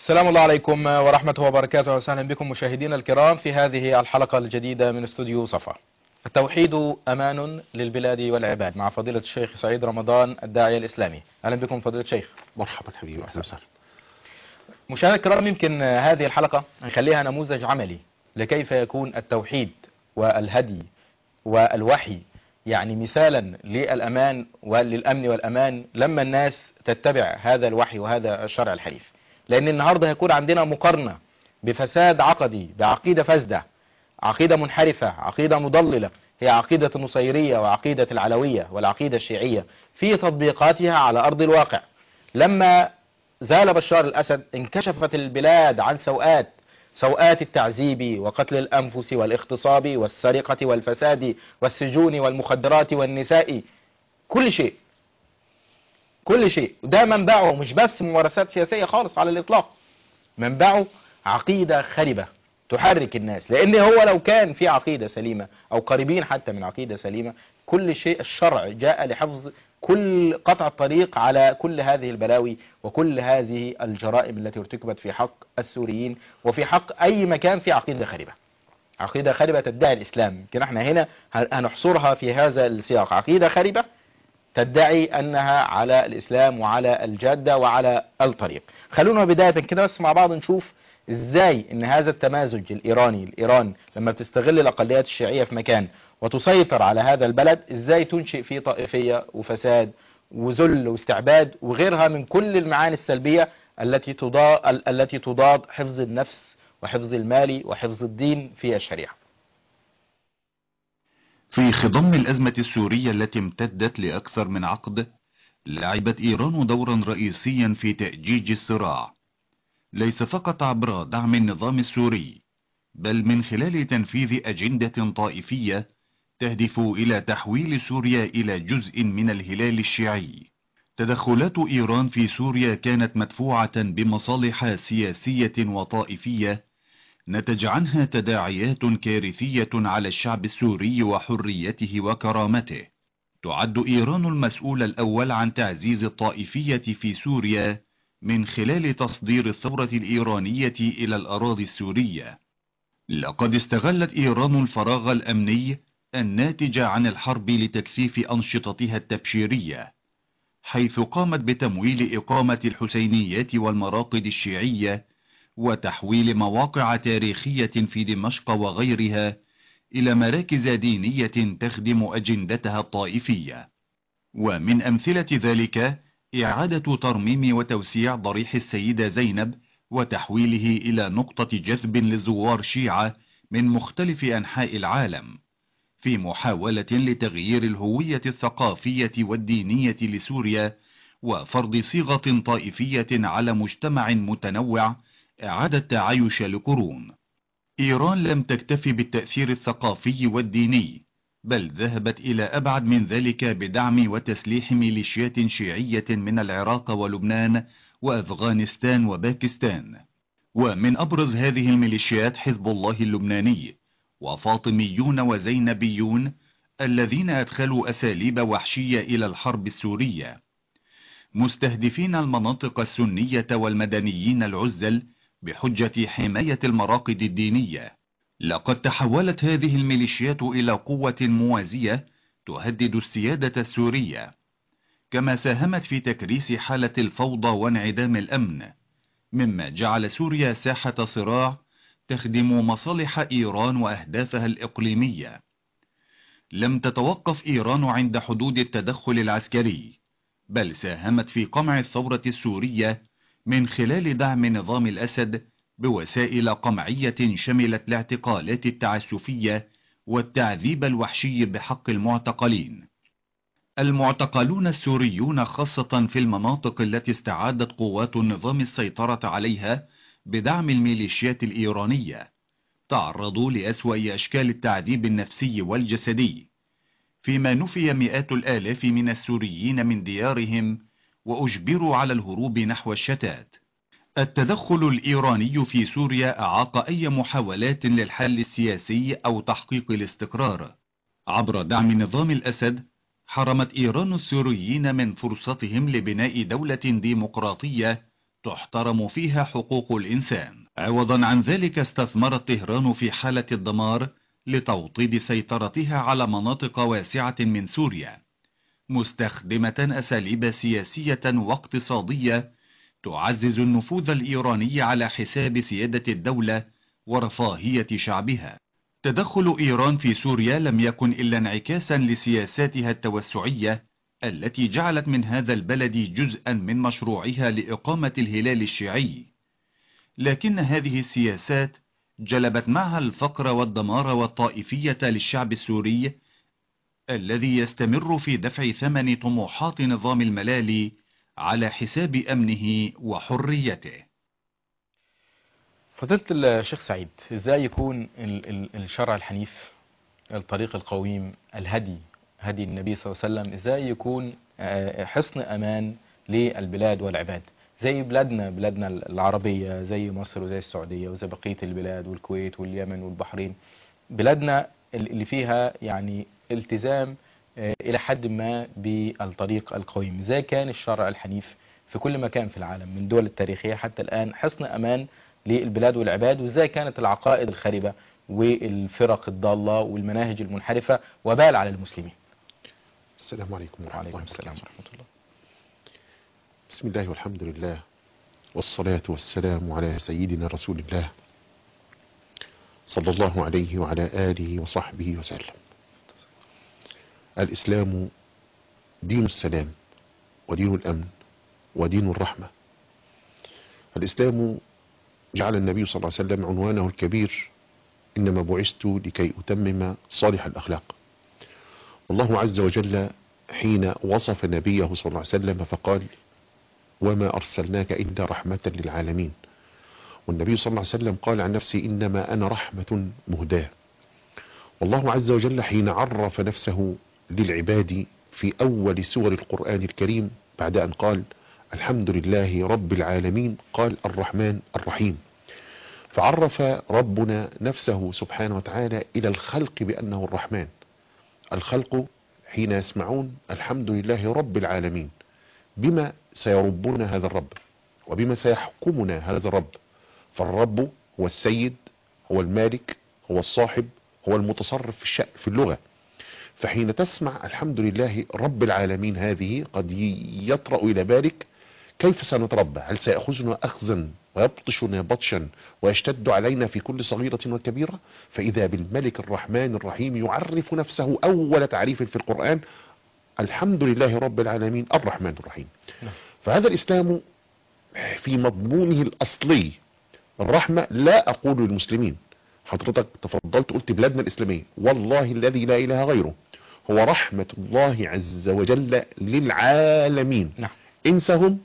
السلام الله عليكم ورحمة وبركاته وسهلا بكم مشاهدينا الكرام في هذه الحلقة الجديدة من استوديو صفا التوحيد أمان للبلاد والعباد مع فضيلة الشيخ سعيد رمضان الداعية الإسلامي أهلا بكم فضيلة الشيخ مرحبا حبيبي اهلا وسهلا مشاهدينا الكرام يمكن هذه الحلقة نخليها نموذج عملي لكيف يكون التوحيد والهدي والوحي يعني مثالا للأمان وللأمن والأمان لما الناس تتبع هذا الوحي وهذا الشرع الحنيف لأن النهاردة هيكون عندنا مقارنة بفساد عقدي بعقيدة فاسدة عقيدة منحرفة عقيدة مضللة هي عقيدة النصيرية وعقيدة العلوية والعقيدة الشيعية في تطبيقاتها على أرض الواقع لما زال بشار الأسد انكشفت البلاد عن سوءات سوءات التعذيب وقتل الأنفس والاغتصاب والسرقة والفساد والسجون والمخدرات والنساء كل شيء كل شيء ده منبعه مش بس ممارسات سياسية خالص على الإطلاق منبعه عقيدة خربة تحرك الناس لأن هو لو كان في عقيدة سليمة أو قريبين حتى من عقيدة سليمة كل شيء الشرع جاء لحفظ كل قطع الطريق على كل هذه البلاوي وكل هذه الجرائم التي ارتكبت في حق السوريين وفي حق أي مكان في عقيدة خربة عقيدة خربة تدعي الإسلام يمكن احنا هنا هنحصرها في هذا السياق عقيدة خربة تدعي أنها على الإسلام وعلى الجادة وعلى الطريق خلونا بداية كده بس مع بعض نشوف ازاي ان هذا التمازج الايراني الايران لما بتستغل الاقليات الشيعية في مكان وتسيطر على هذا البلد ازاي تنشئ فيه طائفية وفساد وذل واستعباد وغيرها من كل المعاني السلبية التي تضاد التي تضاد حفظ النفس وحفظ المال وحفظ الدين في الشريعة في خضم الأزمة السورية التي امتدت لأكثر من عقد لعبت إيران دورا رئيسيا في تأجيج الصراع ليس فقط عبر دعم النظام السوري بل من خلال تنفيذ أجندة طائفية تهدف إلى تحويل سوريا إلى جزء من الهلال الشيعي تدخلات إيران في سوريا كانت مدفوعة بمصالح سياسية وطائفية نتج عنها تداعيات كارثية على الشعب السوري وحريته وكرامته تعد إيران المسؤول الأول عن تعزيز الطائفية في سوريا من خلال تصدير الثورة الإيرانية إلى الأراضي السورية لقد استغلت إيران الفراغ الأمني الناتج عن الحرب لتكثيف أنشطتها التبشيرية حيث قامت بتمويل إقامة الحسينيات والمراقد الشيعية وتحويل مواقع تاريخية في دمشق وغيرها إلى مراكز دينية تخدم أجندتها الطائفية ومن أمثلة ذلك إعادة ترميم وتوسيع ضريح السيدة زينب وتحويله إلى نقطة جذب للزوار شيعة من مختلف أنحاء العالم في محاولة لتغيير الهوية الثقافية والدينية لسوريا وفرض صيغة طائفية على مجتمع متنوع أعاد التعايش لقرون إيران لم تكتفي بالتأثير الثقافي والديني بل ذهبت إلى أبعد من ذلك بدعم وتسليح ميليشيات شيعية من العراق ولبنان وأفغانستان وباكستان ومن أبرز هذه الميليشيات حزب الله اللبناني وفاطميون وزينبيون الذين أدخلوا أساليب وحشية إلى الحرب السورية مستهدفين المناطق السنية والمدنيين العزل بحجة حماية المراقد الدينية لقد تحولت هذه الميليشيات إلى قوة موازية تهدد السيادة السورية كما ساهمت في تكريس حالة الفوضى وانعدام الأمن مما جعل سوريا ساحة صراع تخدم مصالح إيران وأهدافها الإقليمية لم تتوقف إيران عند حدود التدخل العسكري بل ساهمت في قمع الثورة السورية من خلال دعم نظام الأسد بوسائل قمعية شملت الاعتقالات التعسفية والتعذيب الوحشي بحق المعتقلين المعتقلون السوريون خاصة في المناطق التي استعادت قوات النظام السيطرة عليها بدعم الميليشيات الإيرانية تعرضوا لأسوأ أشكال التعذيب النفسي والجسدي فيما نفي مئات الآلاف من السوريين من ديارهم وأجبروا على الهروب نحو الشتات التدخل الإيراني في سوريا أعاق أي محاولات للحل السياسي أو تحقيق الاستقرار عبر دعم نظام الأسد حرمت إيران السوريين من فرصتهم لبناء دولة ديمقراطية تحترم فيها حقوق الإنسان عوضا عن ذلك استثمرت طهران في حالة الدمار لتوطيد سيطرتها على مناطق واسعة من سوريا مستخدمة أساليب سياسية واقتصادية تعزز النفوذ الإيراني على حساب سيادة الدولة ورفاهية شعبها تدخل إيران في سوريا لم يكن إلا انعكاسا لسياساتها التوسعية التي جعلت من هذا البلد جزءا من مشروعها لإقامة الهلال الشيعي لكن هذه السياسات جلبت معها الفقر والدمار والطائفية للشعب السوري الذي يستمر في دفع ثمن طموحات نظام الملالي على حساب أمنه وحريته فضيلة الشيخ سعيد ازاي يكون ال- ال- الشرع الحنيف الطريق القويم الهدي هدي النبي صلى الله عليه وسلم ازاي يكون آه، حصن امان للبلاد والعباد زي بلادنا بلادنا العربية زي مصر وزي السعودية وزي بقية البلاد والكويت واليمن والبحرين بلادنا اللي فيها يعني التزام آه، الى حد ما بالطريق القويم ازاي كان الشرع الحنيف في كل مكان في العالم من دول التاريخية حتى الآن حصن أمان للبلاد والعباد وازاي كانت العقائد الخربة والفرق الضالة والمناهج المنحرفة وبال على المسلمين السلام عليكم ورحمة وعليكم الله السلام وبركاته ورحمة الله بسم الله والحمد لله والصلاة والسلام على سيدنا رسول الله صلى الله عليه وعلى آله وصحبه وسلم الإسلام دين السلام ودين الأمن ودين الرحمة الإسلام جعل النبي صلى الله عليه وسلم عنوانه الكبير إنما بعثت لكي أتمم صالح الأخلاق والله عز وجل حين وصف نبيه صلى الله عليه وسلم فقال وما أرسلناك إلا رحمة للعالمين والنبي صلى الله عليه وسلم قال عن نفسه إنما أنا رحمة مهداة والله عز وجل حين عرف نفسه للعباد في أول سور القرآن الكريم بعد أن قال الحمد لله رب العالمين قال الرحمن الرحيم فعرف ربنا نفسه سبحانه وتعالى إلى الخلق بأنه الرحمن الخلق حين يسمعون الحمد لله رب العالمين بما سيربنا هذا الرب وبما سيحكمنا هذا الرب فالرب هو السيد هو المالك هو الصاحب هو المتصرف في الشأن في اللغة فحين تسمع الحمد لله رب العالمين هذه قد يطرأ إلى بالك كيف سنتربى هل سيأخذنا أخذا ويبطشنا بطشا ويشتد علينا في كل صغيرة وكبيرة فإذا بالملك الرحمن الرحيم يعرف نفسه أول تعريف في القرآن الحمد لله رب العالمين الرحمن الرحيم نعم. فهذا الإسلام في مضمونه الأصلي الرحمة لا أقول للمسلمين حضرتك تفضلت قلت بلادنا الإسلامية والله الذي لا إله غيره هو رحمة الله عز وجل للعالمين نعم إنسهم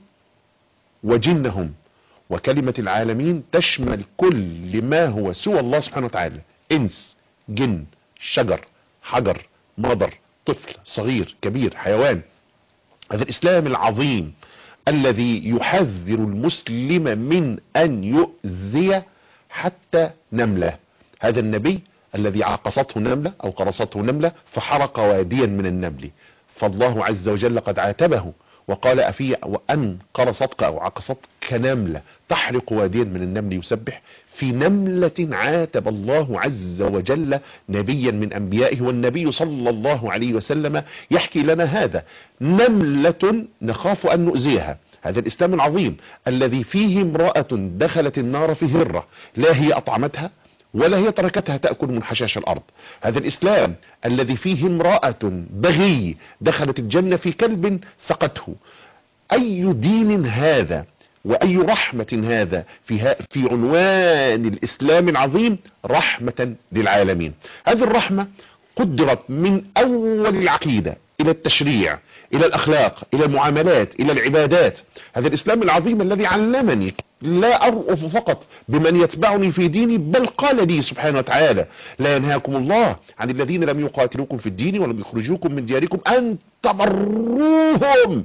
وجنهم وكلمة العالمين تشمل كل ما هو سوى الله سبحانه وتعالى إنس جن شجر حجر مضر طفل صغير كبير حيوان هذا الإسلام العظيم الذي يحذر المسلم من أن يؤذي حتى نملة هذا النبي الذي عقصته نملة أو قرصته نملة فحرق واديا من النمل فالله عز وجل قد عاتبه وقال أفي وأن قرصتك أو عقصتك نملة تحرق واديا من النمل يسبح في نملة عاتب الله عز وجل نبيا من أنبيائه والنبي صلى الله عليه وسلم يحكي لنا هذا نملة نخاف أن نؤذيها هذا الإسلام العظيم الذي فيه امرأة دخلت النار في هرة لا هي أطعمتها ولا هي تركتها تأكل من حشاش الأرض هذا الإسلام الذي فيه امرأة بغي دخلت الجنة في كلب سقته أي دين هذا وأي رحمة هذا في, ها في عنوان الإسلام العظيم رحمة للعالمين هذه الرحمة قدرت من أول العقيدة إلى التشريع إلى الأخلاق إلى المعاملات إلى العبادات هذا الإسلام العظيم الذي علمني لا أرأف فقط بمن يتبعني في ديني بل قال لي سبحانه وتعالى لا ينهاكم الله عن الذين لم يقاتلوكم في الدين ولم يخرجوكم من دياركم أن تبروهم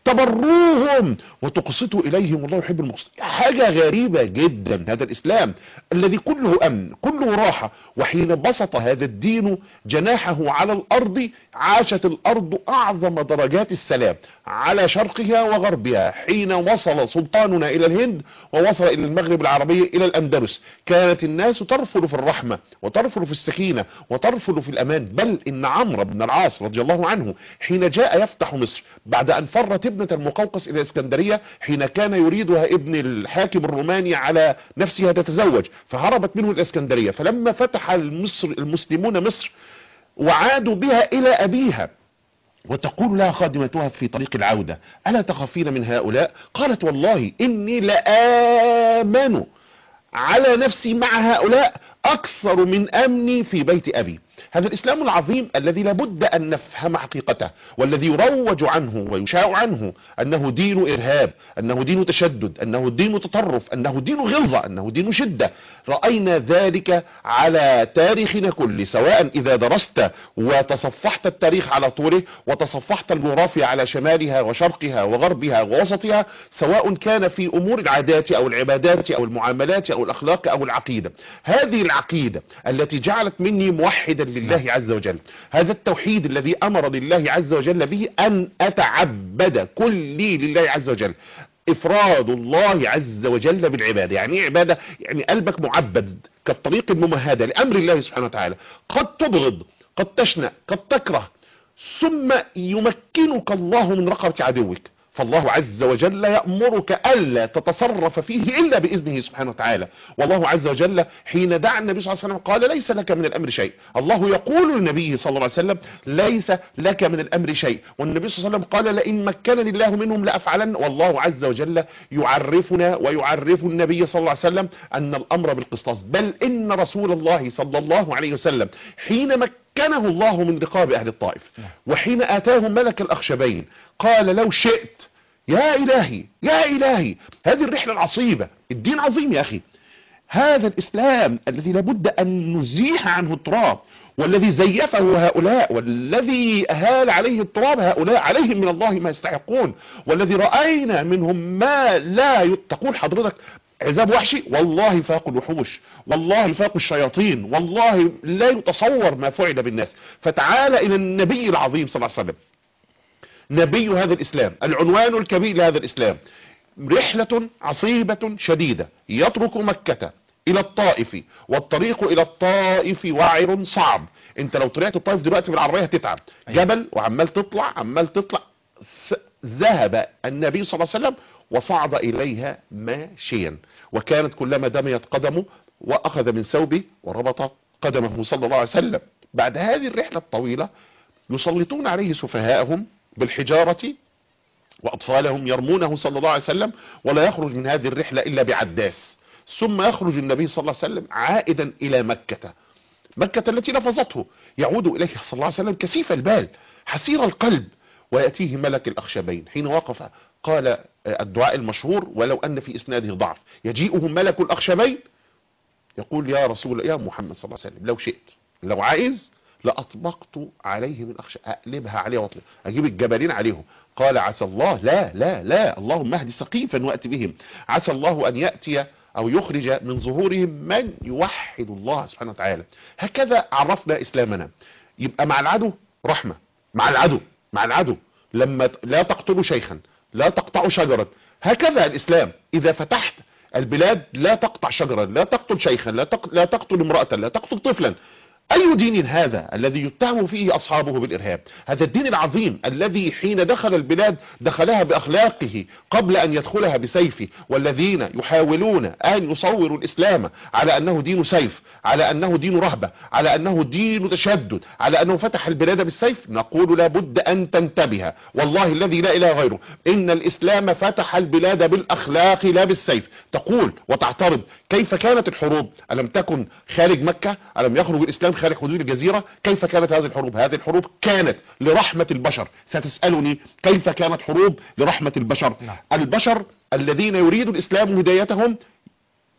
تبروهم وتقسطوا إليهم والله يحب المقسط حاجة غريبة جدا هذا الإسلام الذي كله أمن كله راحة وحين بسط هذا الدين جناحه على الأرض عاشت الأرض أعظم درجات السلام على شرقها وغربها حين وصل سلطاننا إلى الهند ووصل إلى المغرب العربي إلى الأندلس كانت الناس ترفل في الرحمة وترفل في السكينة وترفل في الأمان بل إن عمرو بن العاص رضي الله عنه حين جاء يفتح مصر بعد أن فرت ابنة المقوقس إلى الإسكندرية حين كان يريدها ابن الحاكم الروماني على نفسها تتزوج فهربت منه الإسكندرية فلما فتح المصر المسلمون مصر وعادوا بها إلى أبيها وتقول لها خادمتها في طريق العودة ألا تخافين من هؤلاء قالت والله إني لآمن على نفسي مع هؤلاء أكثر من أمني في بيت أبي هذا الإسلام العظيم الذي لابد أن نفهم حقيقته والذي يروج عنه ويشاع عنه أنه دين إرهاب أنه دين تشدد أنه دين تطرف أنه دين غلظة أنه دين شدة رأينا ذلك على تاريخنا كله سواء إذا درست وتصفحت التاريخ على طوله وتصفحت الجغرافيا على شمالها وشرقها وغربها ووسطها سواء كان في أمور العادات أو العبادات أو المعاملات أو الأخلاق أو العقيدة هذه العقيدة التي جعلت مني موحدا لله عز وجل هذا التوحيد الذي أمر لله عز وجل به أن أتعبد كلي لله عز وجل افراد الله عز وجل بالعبادة يعني ايه عبادة يعني قلبك معبد كالطريق الممهدة لامر الله سبحانه وتعالى قد تبغض قد تشنأ قد تكره ثم يمكنك الله من رقبة عدوك فالله عز وجل يأمرك ألا تتصرف فيه إلا بإذنه سبحانه وتعالى والله عز وجل حين دعا النبي صلى الله عليه وسلم قال ليس لك من الأمر شيء الله يقول للنبي صلى الله عليه وسلم ليس لك من الأمر شيء والنبي صلى الله عليه وسلم قال لئن مكنني الله منهم لأفعلن والله عز وجل يعرفنا ويعرف النبي صلى الله عليه وسلم أن الأمر بالقسطاس بل إن رسول الله صلى الله عليه وسلم حين مكنه الله من رقاب أهل الطائف وحين آتاهم ملك الأخشبين قال لو شئت يا إلهي يا إلهي هذه الرحلة العصيبة الدين عظيم يا أخي هذا الإسلام الذي لابد أن نزيح عنه التراب والذي زيفه هؤلاء والذي أهال عليه التراب هؤلاء عليهم من الله ما يستحقون والذي رأينا منهم ما لا تقول حضرتك عذاب وحشي والله فاق الوحوش والله فاق الشياطين والله لا يتصور ما فعل بالناس فتعال إلى النبي العظيم صلى الله عليه وسلم نبي هذا الإسلام العنوان الكبير لهذا الإسلام رحلة عصيبة شديدة يترك مكة إلى الطائف والطريق إلى الطائف وعر صعب انت لو طلعت الطائف دلوقتي بالعربية هتتعب جبل وعمال تطلع عمال تطلع ذهب النبي صلى الله عليه وسلم وصعد إليها ماشيا وكانت كلما دميت قدمه وأخذ من ثوبه وربط قدمه صلى الله عليه وسلم بعد هذه الرحلة الطويلة يسلطون عليه سفهاءهم بالحجارة وأطفالهم يرمونه صلى الله عليه وسلم ولا يخرج من هذه الرحلة إلا بعداس ثم يخرج النبي صلى الله عليه وسلم عائدا إلى مكة مكة التي لفظته يعود إليه صلى الله عليه وسلم كثيف البال حسير القلب ويأتيه ملك الأخشبين حين وقف قال الدعاء المشهور ولو أن في إسناده ضعف يجيئه ملك الأخشبين يقول يا رسول يا محمد صلى الله عليه وسلم لو شئت لو عايز لأطبقت عليه من أخشى أقلبها عليه واطلب أجيب الجبلين عليهم قال عسى الله لا لا لا اللهم اهدي سقيفا وأتي بهم عسى الله أن يأتي أو يخرج من ظهورهم من يوحد الله سبحانه وتعالى هكذا عرفنا إسلامنا يبقى مع العدو رحمة مع العدو مع العدو لما لا تقتلوا شيخا لا تقطعوا شجرا هكذا الإسلام إذا فتحت البلاد لا تقطع شجرا لا تقتل شيخا لا, تق... لا تقتل امرأة لا تقتل طفلا أي دين هذا الذي يتهم فيه أصحابه بالإرهاب هذا الدين العظيم الذي حين دخل البلاد دخلها بأخلاقه قبل أن يدخلها بسيفه والذين يحاولون أن يصوروا الإسلام على أنه دين سيف على أنه دين رهبة على أنه دين تشدد على أنه فتح البلاد بالسيف نقول لابد أن تنتبه والله الذي لا إله غيره إن الإسلام فتح البلاد بالأخلاق لا بالسيف تقول وتعترض كيف كانت الحروب ألم تكن خارج مكة ألم يخرج الإسلام خارج حدود الجزيرة كيف كانت هذه الحروب هذه الحروب كانت لرحمة البشر ستسألني كيف كانت حروب لرحمة البشر نعم. البشر الذين يريد الإسلام هدايتهم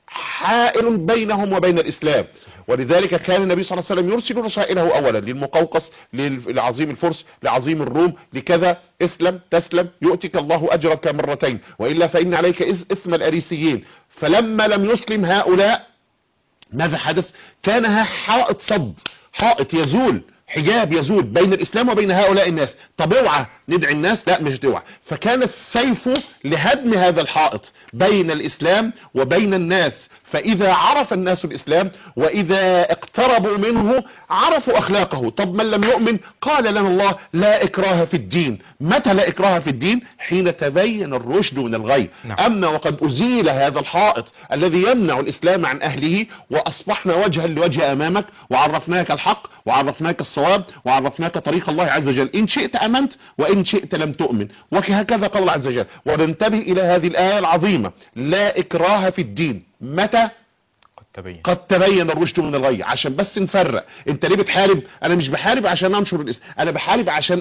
حائل بينهم وبين الإسلام ولذلك كان النبي صلى الله عليه وسلم يرسل رسائله أولا للمقوقس لل- لعظيم الفرس لعظيم الروم لكذا اسلم تسلم يؤتك الله أجرك مرتين وإلا فإن عليك إث- إثم الأريسيين فلما لم يسلم هؤلاء ماذا حدث كان حائط صد حائط يزول حجاب يزول بين الاسلام وبين هؤلاء الناس طب اوعى ندعي الناس لا مش توعى فكان السيف لهدم هذا الحائط بين الاسلام وبين الناس فاذا عرف الناس الاسلام واذا اقتربوا منه عرفوا اخلاقه طب من لم يؤمن قال لنا الله لا اكراه في الدين متى لا اكراه في الدين حين تبين الرشد من الغي نعم. اما وقد ازيل هذا الحائط الذي يمنع الاسلام عن اهله واصبحنا وجها لوجه امامك وعرفناك الحق وعرفناك الصواب وعرفناك طريق الله عز وجل ان شئت امنت وان شئت لم تؤمن وهكذا قال الله عز وجل وننتبه الى هذه الايه العظيمه لا اكراه في الدين متى قد تبين قد تبين الرشد من الغي عشان بس نفرق انت ليه بتحارب انا مش بحارب عشان انشر الاسلام انا بحارب عشان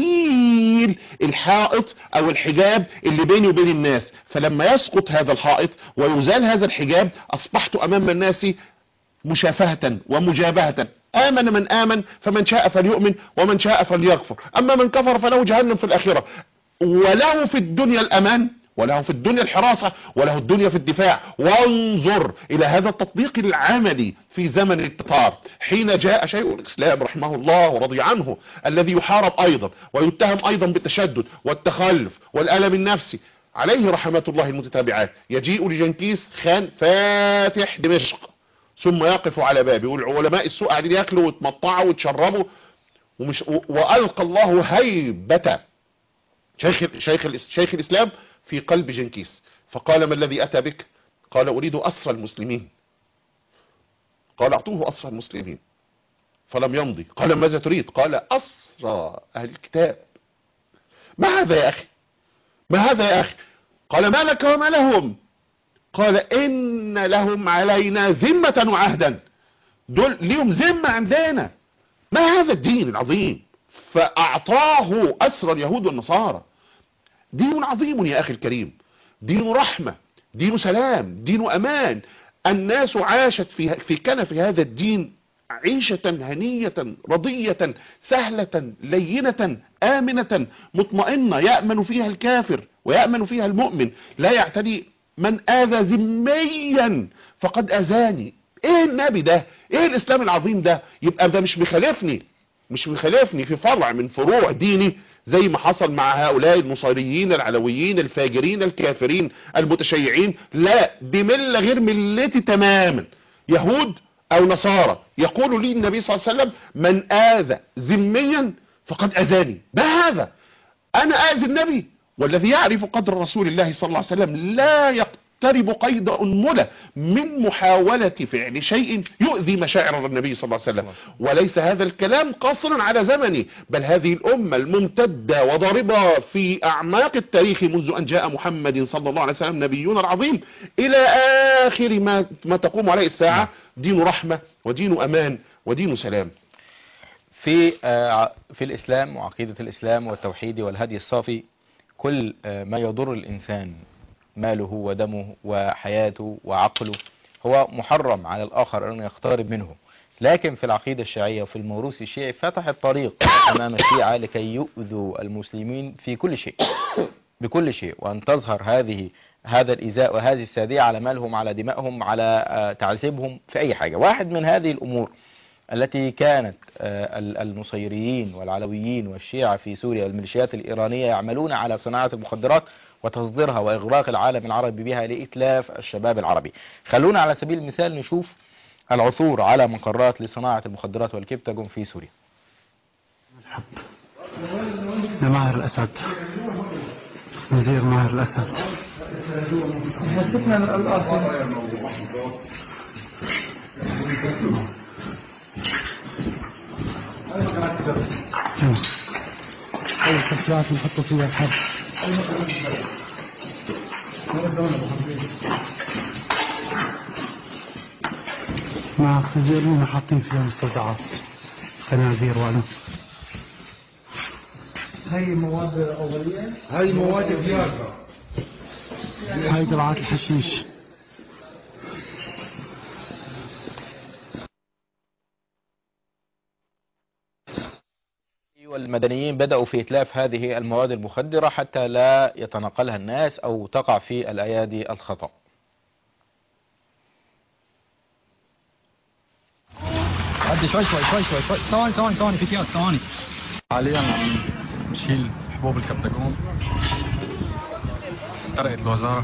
ازيل الحائط او الحجاب اللي بيني وبين الناس فلما يسقط هذا الحائط ويزال هذا الحجاب اصبحت امام الناس مشافهة ومجابهة آمن من آمن فمن شاء فليؤمن ومن شاء فليكفر أما من كفر فله جهنم في الآخرة وله في الدنيا الأمان وله في الدنيا الحراسة وله الدنيا في الدفاع وانظر إلى هذا التطبيق العملي في زمن التتار حين جاء شيء الإسلام رحمه الله ورضي عنه الذي يحارب أيضا ويتهم أيضا بالتشدد والتخلف والألم النفسي عليه رحمة الله المتتابعات يجيء لجنكيز خان فاتح دمشق ثم يقف على بابه والعلماء السوء قاعدين ياكلوا ويتمطعوا ويتشربوا ومش و- والقى الله هيبه شيخ شيخ الإس- شيخ الاسلام في قلب جنكيز فقال ما الذي اتى بك قال اريد اسرى المسلمين قال اعطوه اسرى المسلمين فلم يمضي قال ماذا تريد قال اسرى اهل الكتاب ما هذا يا اخي ما هذا يا اخي قال ما لك وما لهم قال ان لهم علينا ذمة وعهدا دول ليهم ذمة عندنا ما هذا الدين العظيم فاعطاه اسرى اليهود والنصارى دين عظيم يا اخي الكريم دين رحمة دين سلام دين امان الناس عاشت في في كنف هذا الدين عيشة هنية رضية سهلة لينة آمنة مطمئنة يأمن فيها الكافر ويأمن فيها المؤمن لا يعتدي من آذى ذميا فقد أذاني ايه النبي ده ايه الاسلام العظيم ده يبقى ده مش مخالفني مش مخالفني في فرع من فروع ديني زي ما حصل مع هؤلاء النصيريين العلويين الفاجرين الكافرين المتشيعين لا دي ملة غير ملتي تماما يهود او نصارى يقول لي النبي صلى الله عليه وسلم من آذى ذميا فقد أذاني ما هذا انا آذي النبي والذي يعرف قدر رسول الله صلى الله عليه وسلم لا يقترب قيد أنملة من محاولة فعل شيء يؤذي مشاعر النبي صلى الله عليه وسلم وليس هذا الكلام قاصرا على زمني بل هذه الأمة الممتدة وضاربة في أعماق التاريخ منذ أن جاء محمد صلى الله عليه وسلم نبينا العظيم إلى آخر ما, ما تقوم عليه الساعة دين رحمة ودين أمان ودين سلام في آه، في الإسلام وعقيدة الإسلام والتوحيد والهدي الصافي كل آه، ما يضر الإنسان ماله ودمه وحياته وعقله هو محرم على الآخر أن يقترب منه لكن في العقيدة الشيعية وفي الموروث الشيعي فتح الطريق أمام الشيعة لكي يؤذوا المسلمين في كل شيء بكل شيء وأن تظهر هذه هذا الإيذاء وهذه السادية على مالهم على دمائهم على آه، تعذيبهم في أي حاجة واحد من هذه الأمور التي كانت آه، ال- النصيريين والعلويين والشيعة في سوريا والميليشيات الإيرانية يعملون على صناعة المخدرات وتصديرها وإغراق العالم العربي بها لإتلاف الشباب العربي خلونا على سبيل المثال نشوف العثور على مقرات لصناعة المخدرات والكبتاجون في سوريا يا ماهر الأسد وزير ماهر الأسد أي التفجيرات نحطوا فيها الحرب مع خنزيرين حاطين فيها مستودعات خنازير وأنا هي مواد أولية هذه مواد الديار هاي قطعات الحشيش والمدنيين بدأوا في إتلاف هذه المواد المخدرة حتى لا يتنقلها الناس أو تقع في الأيادي الخطأ عدي شوي شوي شوي شوي شوي ثواني ثواني ثواني في اكياس ثواني حاليا عم نشيل حبوب الكبتاجون حرقت الوزارة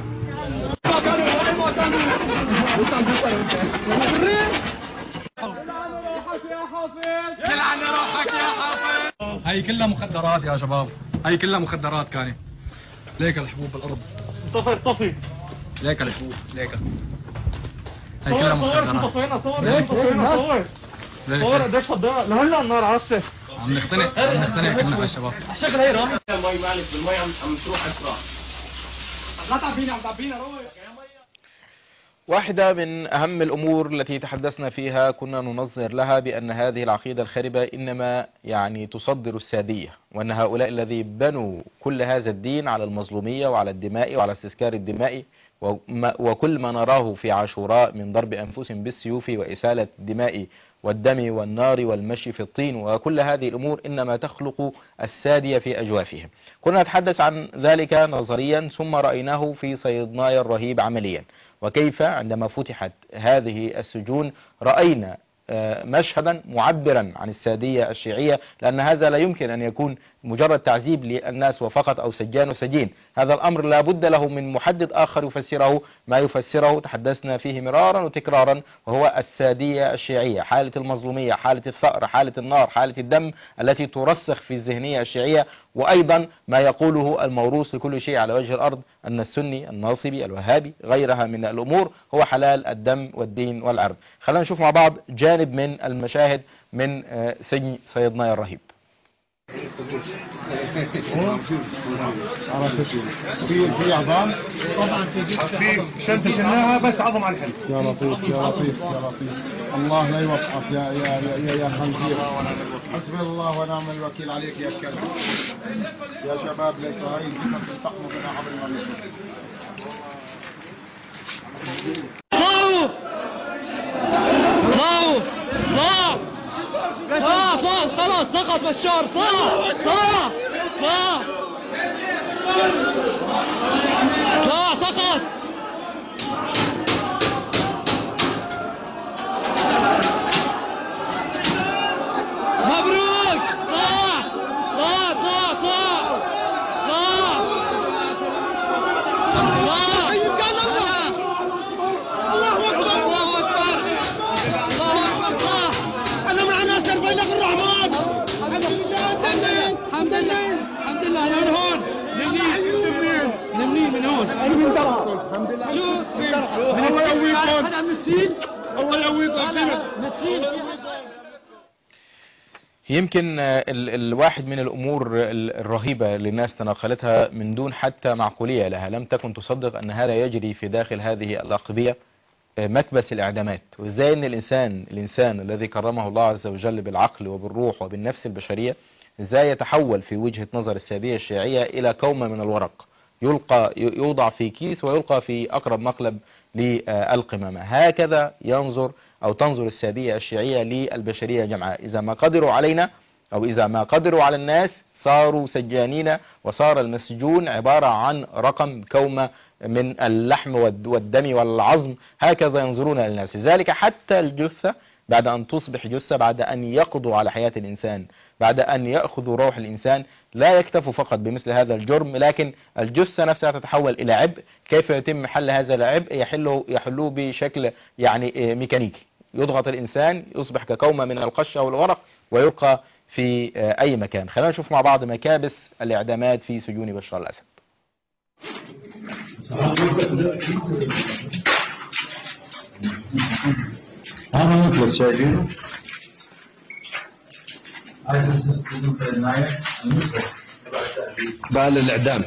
هاي كلها مخدرات يا شباب هاي كلها مخدرات كانت ليك الحبوب بالارض طفي طفي ليك الحبوب ليك هاي كلها صور شو مخدرات طفينا صور ليش طفينا صور صور ليك قديش فضينا لهلا النار عسه عم نختنق عم نختنق كلنا يا شباب شكل هي رامي المي معلش بالمي عم عم تروح اسرع لا تعبينا عم تعبينا روح واحدة من أهم الأمور التي تحدثنا فيها كنا ننظر لها بأن هذه العقيدة الخاربة إنما يعني تصدر السادية وأن هؤلاء الذي بنوا كل هذا الدين على المظلومية وعلى الدماء وعلى استسكار الدماء وما- وكل ما نراه في عاشوراء من ضرب أنفسهم بالسيوف وإسالة الدماء والدم والنار والمشي في الطين وكل هذه الأمور إنما تخلق السادية في أجوافهم كنا نتحدث عن ذلك نظريا ثم رأيناه في صيدنايا الرهيب عمليا وكيف عندما فتحت هذه السجون رأينا آه، مشهدا معبرا عن السادية الشيعية لأن هذا لا يمكن أن يكون مجرد تعذيب للناس وفقط أو سجان وسجين هذا الأمر لا بد له من محدد آخر يفسره ما يفسره تحدثنا فيه مرارا وتكرارا وهو السادية الشيعية حالة المظلومية حالة الثأر حالة النار حالة الدم التي ترسخ في الذهنية الشيعية وأيضا ما يقوله الموروث لكل شيء على وجه الأرض أن السني الناصبي الوهابي غيرها من الأمور هو حلال الدم والدين والعرض خلينا نشوف مع بعض جانب من المشاهد من آه، سجن سيدنا الرهيب في في عظام في شد شلناها بس عظم على الحل يا لطيف يا لطيف يا لطيف الله لا يوفقك يا يا يا يا, يا خنزير حسبي الله ونعم الوكيل عليك يا كلب يا شباب ليك هاي كيف تستقموا بنا عبر المملكه طلعوا طلع طلع طلع خلاص سقط بشار طلع طلع طلع طلع سقط مبروك طلع طلع طلع طلع طلع طلع الله اكبر الله اكبر الله اكبر صح انا مع ناصر بينك الرحمن الحمد لله الحمد لله انا من هون منين من منين من هون انا من درعا الحمد لله شوف الله يقويكم انا متسين الله يقويكم متسين يمكن آه، ال- الواحد من الأمور ال- الرهيبة اللي الناس تناقلتها من دون حتى معقولية لها لم تكن تصدق أن هذا يجري في داخل هذه الأقبية آه، مكبس الإعدامات وإزاي أن الإنسان الإنسان الذي كرمه الله عز وجل بالعقل وبالروح وبالنفس البشرية إزاي يتحول في وجهة نظر السادية الشيعية إلى كومة من الورق يلقى ي- يوضع في كيس ويلقى في أقرب مقلب للقمامة هكذا ينظر أو تنظر السادية الشيعية للبشرية جمعاء إذا ما قدروا علينا أو إذا ما قدروا على الناس صاروا سجانين وصار المسجون عبارة عن رقم كومة من اللحم والد- والدم والعظم هكذا ينظرون إلى الناس لذلك حتى الجثة بعد أن تصبح جثة بعد أن يقضوا على حياة الإنسان بعد أن يأخذوا روح الإنسان لا يكتفوا فقط بمثل هذا الجرم لكن الجثة نفسها تتحول إلى عبء كيف يتم حل هذا العبء يحله يحلوه بشكل يعني آه، ميكانيكي يضغط الإنسان يصبح ككومة من القشة والورق ويلقى في آه، أي مكان خلينا نشوف مع بعض مكابس الإعدامات في سجون بشار الأسد هذا مثل شايفينه بال الاعدام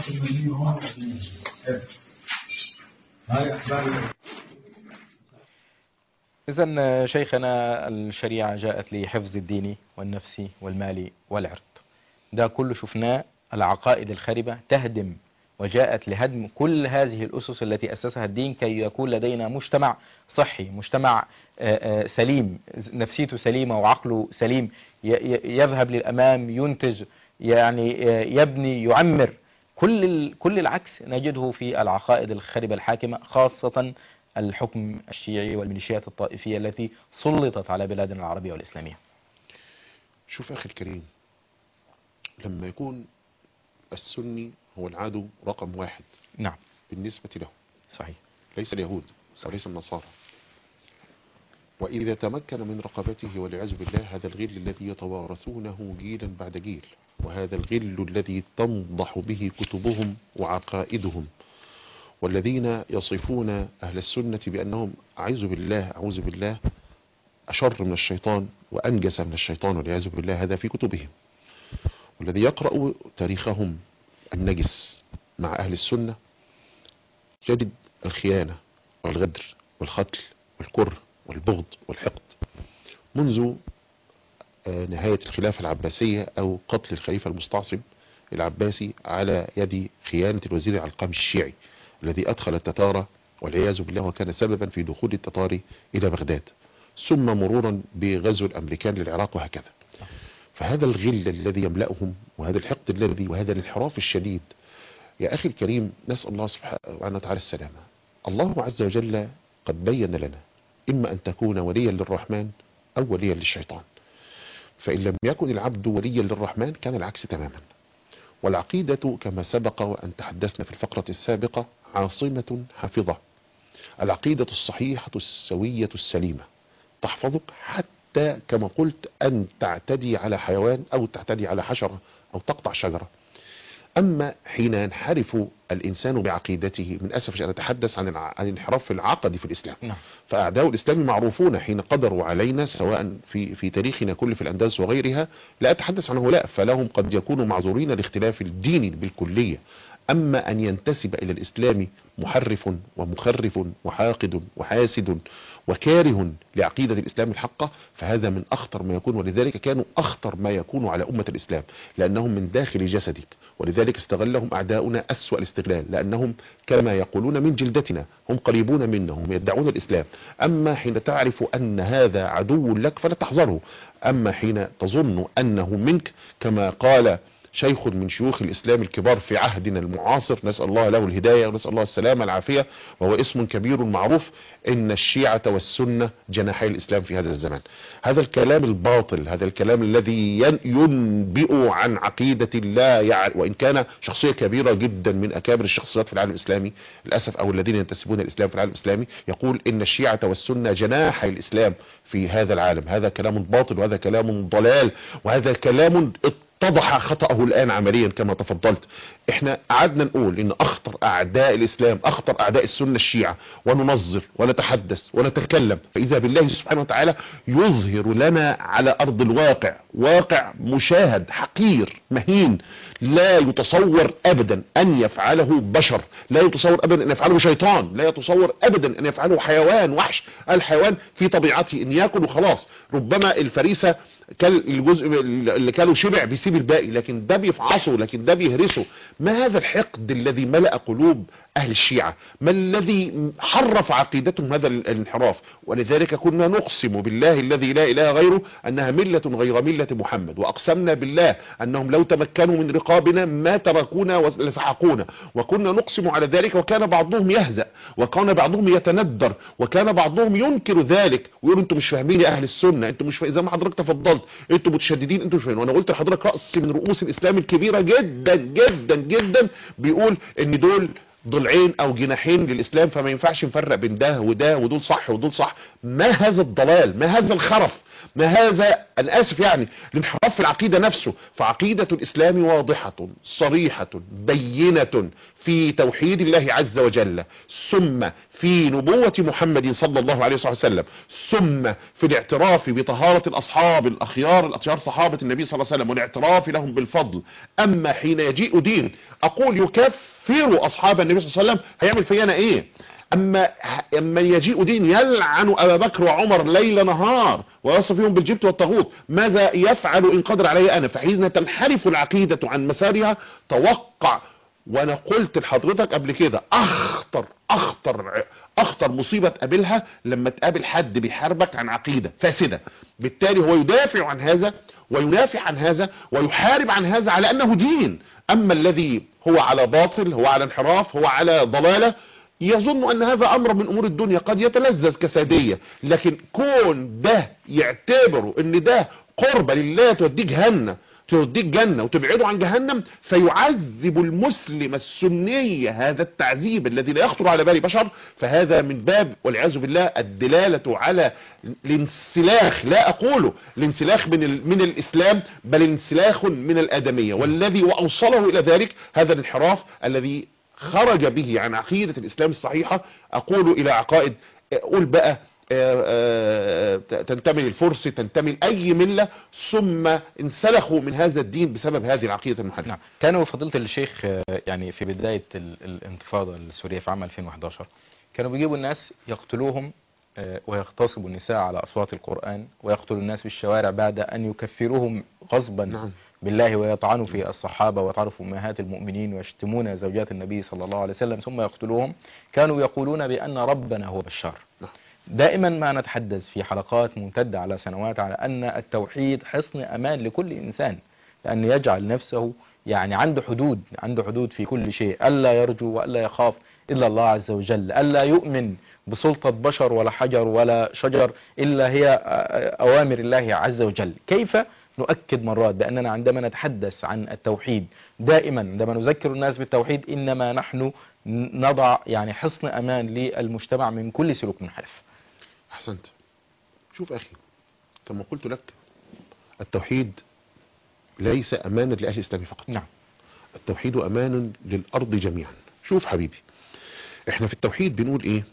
إذا شيخنا الشريعة جاءت لحفظ الدين والنفسي والمال والعرض ده كله شفناه العقائد الخربة تهدم وجاءت لهدم كل هذه الأسس التي أسسها الدين كي يكون لدينا مجتمع صحي مجتمع آه، آه، سليم نفسيته سليمة وعقله سليم ي- ي- يذهب للأمام ينتج يعني آه، يبني يعمر كل ال- كل العكس نجده في العقائد الخاربة الحاكمة خاصة الحكم الشيعي والميليشيات الطائفية التي سلطت على بلادنا العربية والإسلامية شوف أخي الكريم لما يكون السني هو العدو رقم واحد نعم بالنسبة له صحيح ليس اليهود وليس النصارى وإذا تمكن من رقبته والعياذ بالله هذا الغل الذي يتوارثونه جيلا بعد جيل وهذا الغل الذي تنضح به كتبهم وعقائدهم والذين يصفون أهل السنة بأنهم أعوذ بالله أعوذ بالله أشر من الشيطان وأنجس من الشيطان والعياذ بالله هذا في كتبهم والذي يقرأ تاريخهم النجس مع أهل السنة يجد الخيانة والغدر والقتل والكره والبغض والحقد منذ آه، نهاية الخلافة العباسية أو قتل الخليفة المستعصم العباسي على يد خيانة الوزير العلقمي الشيعي الذي أدخل التتار والعياذ بالله وكان سببا في دخول التتار إلى بغداد ثم مرورا بغزو الأمريكان للعراق وهكذا فهذا الغل الذي يملأهم وهذا الحقد الذي وهذا الانحراف الشديد يا أخي الكريم نسأل الله سبحانه وتعالى السلامة الله عز وجل قد بين لنا إما أن تكون وليا للرحمن أو وليا للشيطان فإن لم يكن العبد وليا للرحمن كان العكس تماما والعقيدة كما سبق وأن تحدثنا في الفقرة السابقة عاصمة حافظة العقيدة الصحيحة السوية السليمة تحفظك حتى كما قلت أن تعتدي على حيوان أو تعتدي على حشرة أو تقطع شجرة أما حين ينحرف الإنسان بعقيدته من أسف أن أتحدث عن الع- عن الانحراف العقدي في الإسلام نعم فأعداء الإسلام معروفون حين قدروا علينا سواء في في تاريخنا كله في الأندلس وغيرها لا أتحدث عن هؤلاء فلهم قد يكونوا معذورين لاختلاف الدين بالكلية أما أن ينتسب إلى الإسلام محرف ومخرف وحاقد وحاسد وكاره لعقيدة الإسلام الحقة فهذا من أخطر ما يكون ولذلك كانوا أخطر ما يكون على أمة الإسلام لأنهم من داخل جسدك ولذلك استغلهم أعداؤنا أسوأ الاستغلال لأنهم كما يقولون من جلدتنا هم قريبون منا هم يدعون الإسلام أما حين تعرف أن هذا عدو لك فلا تحذره أما حين تظن أنه منك كما قال شيخ من شيوخ الإسلام الكبار في عهدنا المعاصر نسأل الله له الهداية ونسأل الله السلامة العافية وهو اسم كبير معروف إن الشيعة والسنة جناحي الإسلام في هذا الزمان هذا الكلام الباطل هذا الكلام الذي ين- ينبئ عن عقيدة لا يعرف وإن كان شخصية كبيرة جدا من أكابر الشخصيات في العالم الإسلامي للأسف أو الذين ينتسبون الإسلام في العالم الإسلامي يقول إن الشيعة والسنة جناحي الإسلام في هذا العالم هذا كلام باطل وهذا كلام ضلال وهذا كلام اتضح خطأه الآن عمليا كما تفضلت احنا قعدنا نقول ان اخطر اعداء الاسلام اخطر اعداء السنة الشيعة وننظر ونتحدث ونتكلم فاذا بالله سبحانه وتعالى يظهر لنا على ارض الواقع واقع مشاهد حقير مهين لا يتصور ابدا ان يفعله بشر لا يتصور ابدا ان يفعله شيطان لا يتصور ابدا ان يفعله حيوان وحش الحيوان في طبيعته ان ياكل وخلاص ربما الفريسة كل الجزء اللي كانوا شبع بيسيب الباقي لكن ده بيفعصه لكن ده بيهرسه ما هذا الحقد الذي ملأ قلوب اهل الشيعة ما الذي حرف عقيدتهم هذا الانحراف ولذلك كنا نقسم بالله الذي لا اله غيره انها ملة غير ملة محمد واقسمنا بالله انهم لو تمكنوا من رقابنا ما تركونا ولسحقونا وكنا نقسم على ذلك وكان بعضهم يهزأ وكان بعضهم يتندر وكان بعضهم ينكر ذلك ويقول انتم مش فاهمين يا اهل السنة انتم مش فاهمين زي ما حضرتك تفضلت انتم متشددين انتم مش فاهمين وانا قلت لحضرتك رأس من رؤوس الاسلام الكبيرة جدا جدا جدا بيقول ان دول ضلعين او جناحين للاسلام فما ينفعش نفرق بين ده وده ودول صح ودول صح ما هذا الضلال ما هذا الخرف ما هذا انا اسف يعني الانحراف في العقيدة نفسه فعقيدة الاسلام واضحة صريحة بينة في توحيد الله عز وجل ثم في نبوة محمد صلى الله عليه وسلم ثم في الاعتراف بطهارة الاصحاب الاخيار الاخيار صحابة النبي صلى الله عليه وسلم والاعتراف لهم بالفضل اما حين يجيء دين اقول يكفر اصحاب النبي صلى الله عليه وسلم هيعمل فينا ايه اما اما يجيء دين يلعن ابا بكر وعمر ليل نهار ويصف فيهم بالجبت والطاغوت ماذا يفعل ان قدر علي انا فحين تنحرف العقيدة عن مسارها توقع وانا قلت لحضرتك قبل كده اخطر اخطر اخطر مصيبة تقابلها لما تقابل حد بيحاربك عن عقيدة فاسدة بالتالي هو يدافع عن هذا وينافع عن هذا ويحارب عن هذا على انه دين اما الذي هو على باطل هو على انحراف هو على ضلالة يظن ان هذا امر من امور الدنيا قد يتلذذ كسادية لكن كون ده يعتبروا ان ده قربة لله توديه جهنم توديك جنة وتبعده عن جهنم فيعذب المسلم السني هذا التعذيب الذي لا يخطر على بال بشر فهذا من باب والعياذ بالله الدلالة على الانسلاخ لا اقوله الانسلاخ من, ال- من الاسلام بل انسلاخ من الادمية والذي واوصله الى ذلك هذا الانحراف الذي خرج به عن عقيدة الاسلام الصحيحة اقول الى عقائد قول بقى آه، آه، تنتمي للفرس تنتمي لأي ملة ثم انسلخوا من هذا الدين بسبب هذه العقيدة المحرفة نعم كانوا فضيلة الشيخ آه، يعني في بداية ال- الانتفاضة السورية في عام 2011 كانوا بيجيبوا الناس يقتلوهم آه، ويغتصبوا النساء على أصوات القرآن ويقتلوا الناس في الشوارع بعد أن يكفروهم غصبا نعم. بالله ويطعنوا في الصحابة ويطعنوا في أمهات المؤمنين ويشتمون زوجات النبي صلى الله عليه وسلم ثم يقتلوهم كانوا يقولون بأن ربنا هو بشار نعم. دائما ما نتحدث في حلقات ممتدة على سنوات على أن التوحيد حصن أمان لكل إنسان لأن يجعل نفسه يعني عنده حدود عنده حدود في كل شيء ألا يرجو وألا يخاف إلا الله عز وجل ألا يؤمن بسلطة بشر ولا حجر ولا شجر إلا هي أوامر الله عز وجل كيف نؤكد مرات بأننا عندما نتحدث عن التوحيد دائما عندما نذكر الناس بالتوحيد إنما نحن نضع يعني حصن أمان للمجتمع من كل سلوك منحرف احسنت شوف اخي كما قلت لك التوحيد ليس امانا لاهل الاسلام فقط نعم التوحيد امان للارض جميعا شوف حبيبي احنا في التوحيد بنقول ايه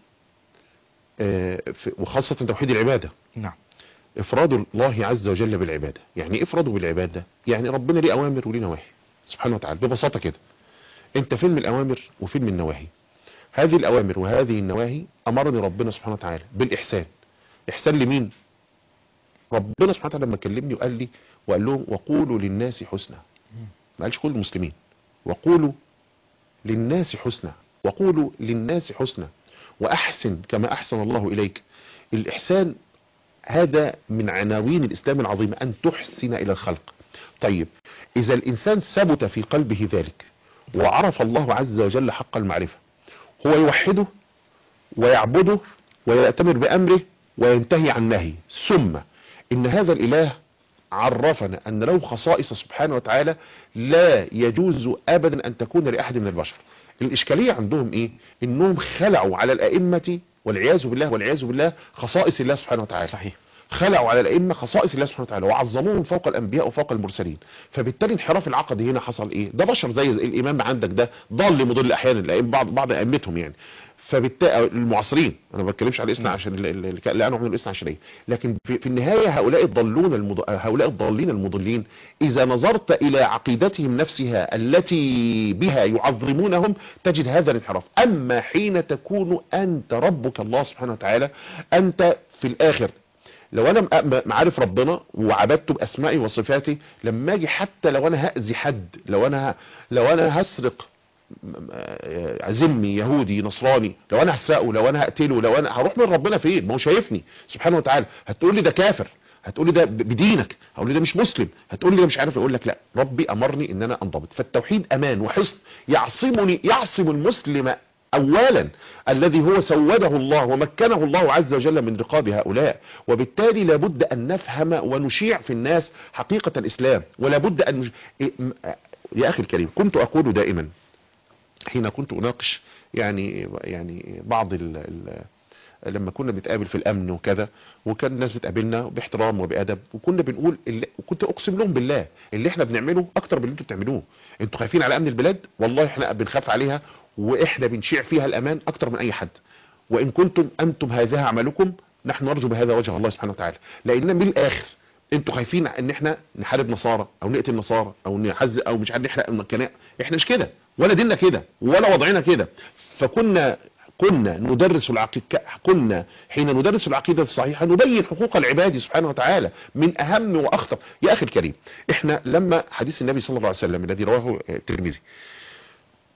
آه في وخاصة توحيد العبادة نعم افراد الله عز وجل بالعبادة يعني ايه افراده بالعبادة يعني ربنا ليه اوامر وليه نواهي سبحانه وتعالى ببساطة كده انت فين من الاوامر وفين من النواهي هذه الاوامر وهذه النواهي امرني ربنا سبحانه وتعالى بالاحسان احسان لمين ربنا سبحانه وتعالى لما كلمني وقال لي وقال لهم وقولوا للناس حسنا ما قالش كل المسلمين وقولوا للناس حسنا وقولوا للناس حسنا واحسن كما احسن الله اليك الاحسان هذا من عناوين الاسلام العظيمة ان تحسن الى الخلق طيب اذا الانسان ثبت في قلبه ذلك وعرف الله عز وجل حق المعرفة هو يوحده ويعبده ويأتمر بأمره وينتهي عن نهي ثم إن هذا الإله عرفنا أن له خصائص سبحانه وتعالى لا يجوز أبدا أن تكون لأحد من البشر الإشكالية عندهم إيه إنهم خلعوا على الأئمة والعياذ بالله والعياذ بالله خصائص الله سبحانه وتعالى صحيح خلعوا على الأئمة خصائص الله سبحانه وتعالى وعظموهم فوق الأنبياء وفوق المرسلين فبالتالي انحراف العقدي هنا حصل إيه ده بشر زي الإمام عندك ده ضال مضل أحيانا الأئمة بعض بعض أئمتهم يعني فبالتالي المعاصرين انا ما بتكلمش على الاثنى عشان ال- ال- ال- لا نوع من الاثنى عشريه لكن في, في النهايه هؤلاء الضالون المض... هؤلاء الضالين المضلين اذا نظرت الى عقيدتهم نفسها التي بها يعظمونهم تجد هذا الانحراف اما حين تكون انت ربك الله سبحانه وتعالى انت في الاخر لو انا م- معارف ربنا وعبدته باسمائي وصفاتي لما اجي حتى لو انا هاذي حد لو انا ه... لو انا هسرق ذمي يهودي نصراني لو انا هسرقه لو انا هقتله لو انا هروح من ربنا فين ما هو شايفني سبحانه وتعالى هتقول لي ده كافر هتقول لي ده ب- بدينك هقول لي ده مش مسلم هتقول لي ده مش عارف اقول لك لا ربي امرني ان انا انضبط فالتوحيد امان وحصن يعصمني يعصم المسلم اولا الذي هو سوده الله ومكنه الله عز وجل من رقاب هؤلاء وبالتالي لابد ان نفهم ونشيع في الناس حقيقة الاسلام ولابد ان نش... إيه م- يا اخي الكريم كنت اقول دائما حين كنت اناقش يعني يعني بعض ال ال لما كنا بنتقابل في الامن وكذا وكان الناس بتقابلنا باحترام وبادب وكنا بنقول اللي وكنت اقسم لهم بالله اللي احنا بنعمله اكتر من اللي انتوا بتعملوه انتوا خايفين على امن البلاد والله احنا بنخاف عليها واحنا بنشيع فيها الامان اكتر من اي حد وان كنتم انتم هذا عملكم نحن نرجو بهذا وجه الله سبحانه وتعالى لان من الاخر انتوا خايفين ان احنا نحارب نصارى او نقتل نصارى او نحز او مش عارف نحرق الكنائس احنا مش كده ولا ديننا كده ولا وضعنا كده فكنا كنا ندرس العقيدة كنا حين ندرس العقيدة الصحيحة نبين حقوق العباد سبحانه وتعالى من أهم وأخطر يا أخي الكريم إحنا لما حديث النبي صلى الله عليه وسلم الذي رواه الترمذي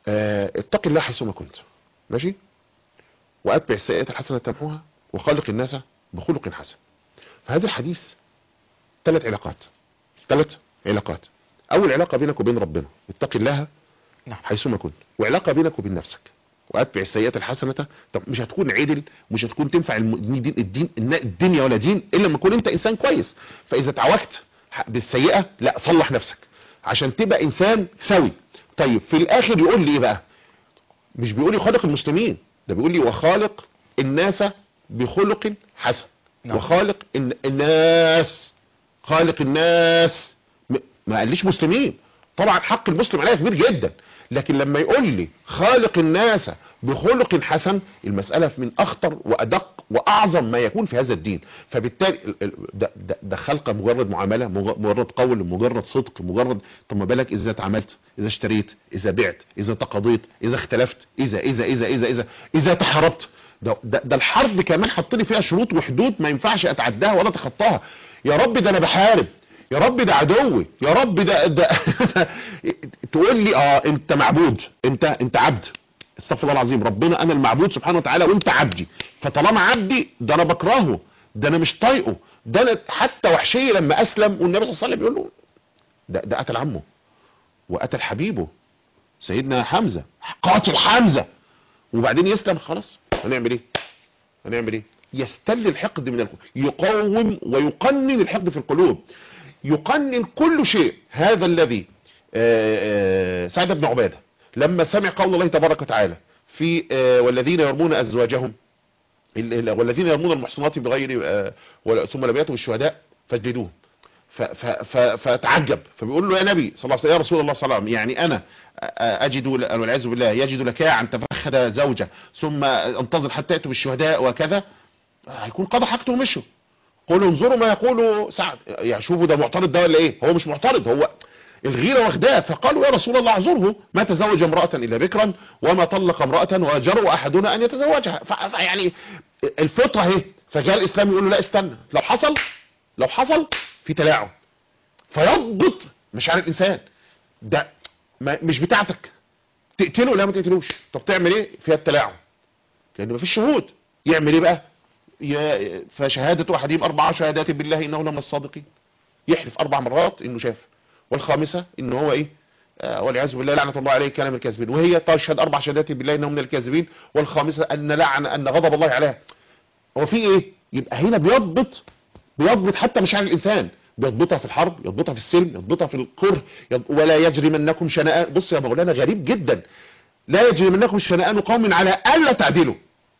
آه، اتق الله حيثما كنت ماشي واتبع السيئات الحسنه تمحوها وخالق الناس بخلق حسن فهذا الحديث ثلاث علاقات ثلاث علاقات اول علاقه بينك وبين ربنا اتق الله نعم. حيثما كنت وعلاقه بينك وبين نفسك واتبع السيئات الحسنه طب مش هتكون عدل مش هتكون تنفع الم- الدين الدين الدنيا ولا دين الا لما تكون انت انسان كويس فاذا تعوجت ح- بالسيئه لا صلح نفسك عشان تبقى انسان سوي طيب في الاخر يقول لي ايه بقى مش بيقول لي خالق المسلمين ده بيقول لي وخالق الناس بخلق حسن نعم. وخالق الن- الناس خالق الناس م- ما قاليش مسلمين طبعا حق المسلم عليا كبير جدا لكن لما يقول لي خالق الناس بخلق حسن المسألة من أخطر وأدق وأعظم ما يكون في هذا الدين فبالتالي ال- ال- ده, ده, ده خلق مجرد معاملة مج- مجرد قول مجرد صدق مجرد طب ما بالك إذا اتعاملت إذا اشتريت إذا بعت إذا تقاضيت إذا اختلفت إذا إذا إذا إذا إذا إذا تحاربت ده, ده, ده الحرب كمان حط لي فيها شروط وحدود ما ينفعش أتعداها ولا أتخطاها يا رب ده أنا بحارب يا رب ده عدوي يا رب ده, ده تقول لي اه انت معبود انت انت عبد استغفر الله العظيم ربنا انا المعبود سبحانه وتعالى وانت عبدي فطالما عبدي ده انا بكرهه ده انا مش طايقه ده انا حتى وحشي لما اسلم والنبي صلى الله عليه وسلم يقول له ده ده قتل عمه وقتل حبيبه سيدنا حمزه قاتل حمزه وبعدين يسلم خلاص هنعمل ايه هنعمل ايه يستل الحقد من القلوب يقوم ويقنن الحقد في القلوب يقنن كل شيء هذا الذي آه، آه، سعد بن عبادة لما سمع قول الله تبارك وتعالى في آه، والذين يرمون أزواجهم ال- ال- والذين يرمون المحصنات بغير آه، ولا- ثم لم يأتوا بالشهداء فاجلدوهم ف- ف- ف- فتعجب فبيقول له يا نبي صلى الله عليه وسلم يا رسول الله صلى الله عليه وسلم يعني انا آه، اجد ل- والعياذ بالله يجد لكاعا تفخذ زوجه ثم انتظر حتى ياتوا بالشهداء وكذا هيكون قضى حاجته ومشوا قولوا انظروا ما يقول سعد يعني شوفوا ده معترض ده ولا ايه هو مش معترض هو الغيرة واخداه فقالوا يا رسول الله اعذره ما تزوج امرأة الا بكرا وما طلق امرأة وجروا احدنا ان يتزوجها ف- فيعني الفطرة اهي فجاء الاسلام يقول له لا استنى لو حصل لو حصل في تلاعب فيضبط مشاعر الانسان ده ما مش بتاعتك تقتله لا ما تقتلوش طب تعمل ايه فيها التلاعب لان مفيش شهود يعمل ايه بقى يا- فشهادة أحدهم أربع شهادات بالله إنه لمن الصادقين يحلف أربع مرات إنه شاف والخامسة إنه هو إيه آه، والعياذ بالله لعنة الله عليه كان من الكاذبين وهي تشهد أربع شهادات بالله إنه من الكاذبين والخامسة أن لعن أن غضب الله عليها هو في إيه يبقى هنا بيضبط بيضبط حتى مشاعر الإنسان بيضبطها في الحرب يضبطها في السلم يضبطها في الكره يض- ولا يجرمنكم شنآن بص يا مولانا غريب جدا لا يجرمنكم شنآن قوم على ألا تعدلوا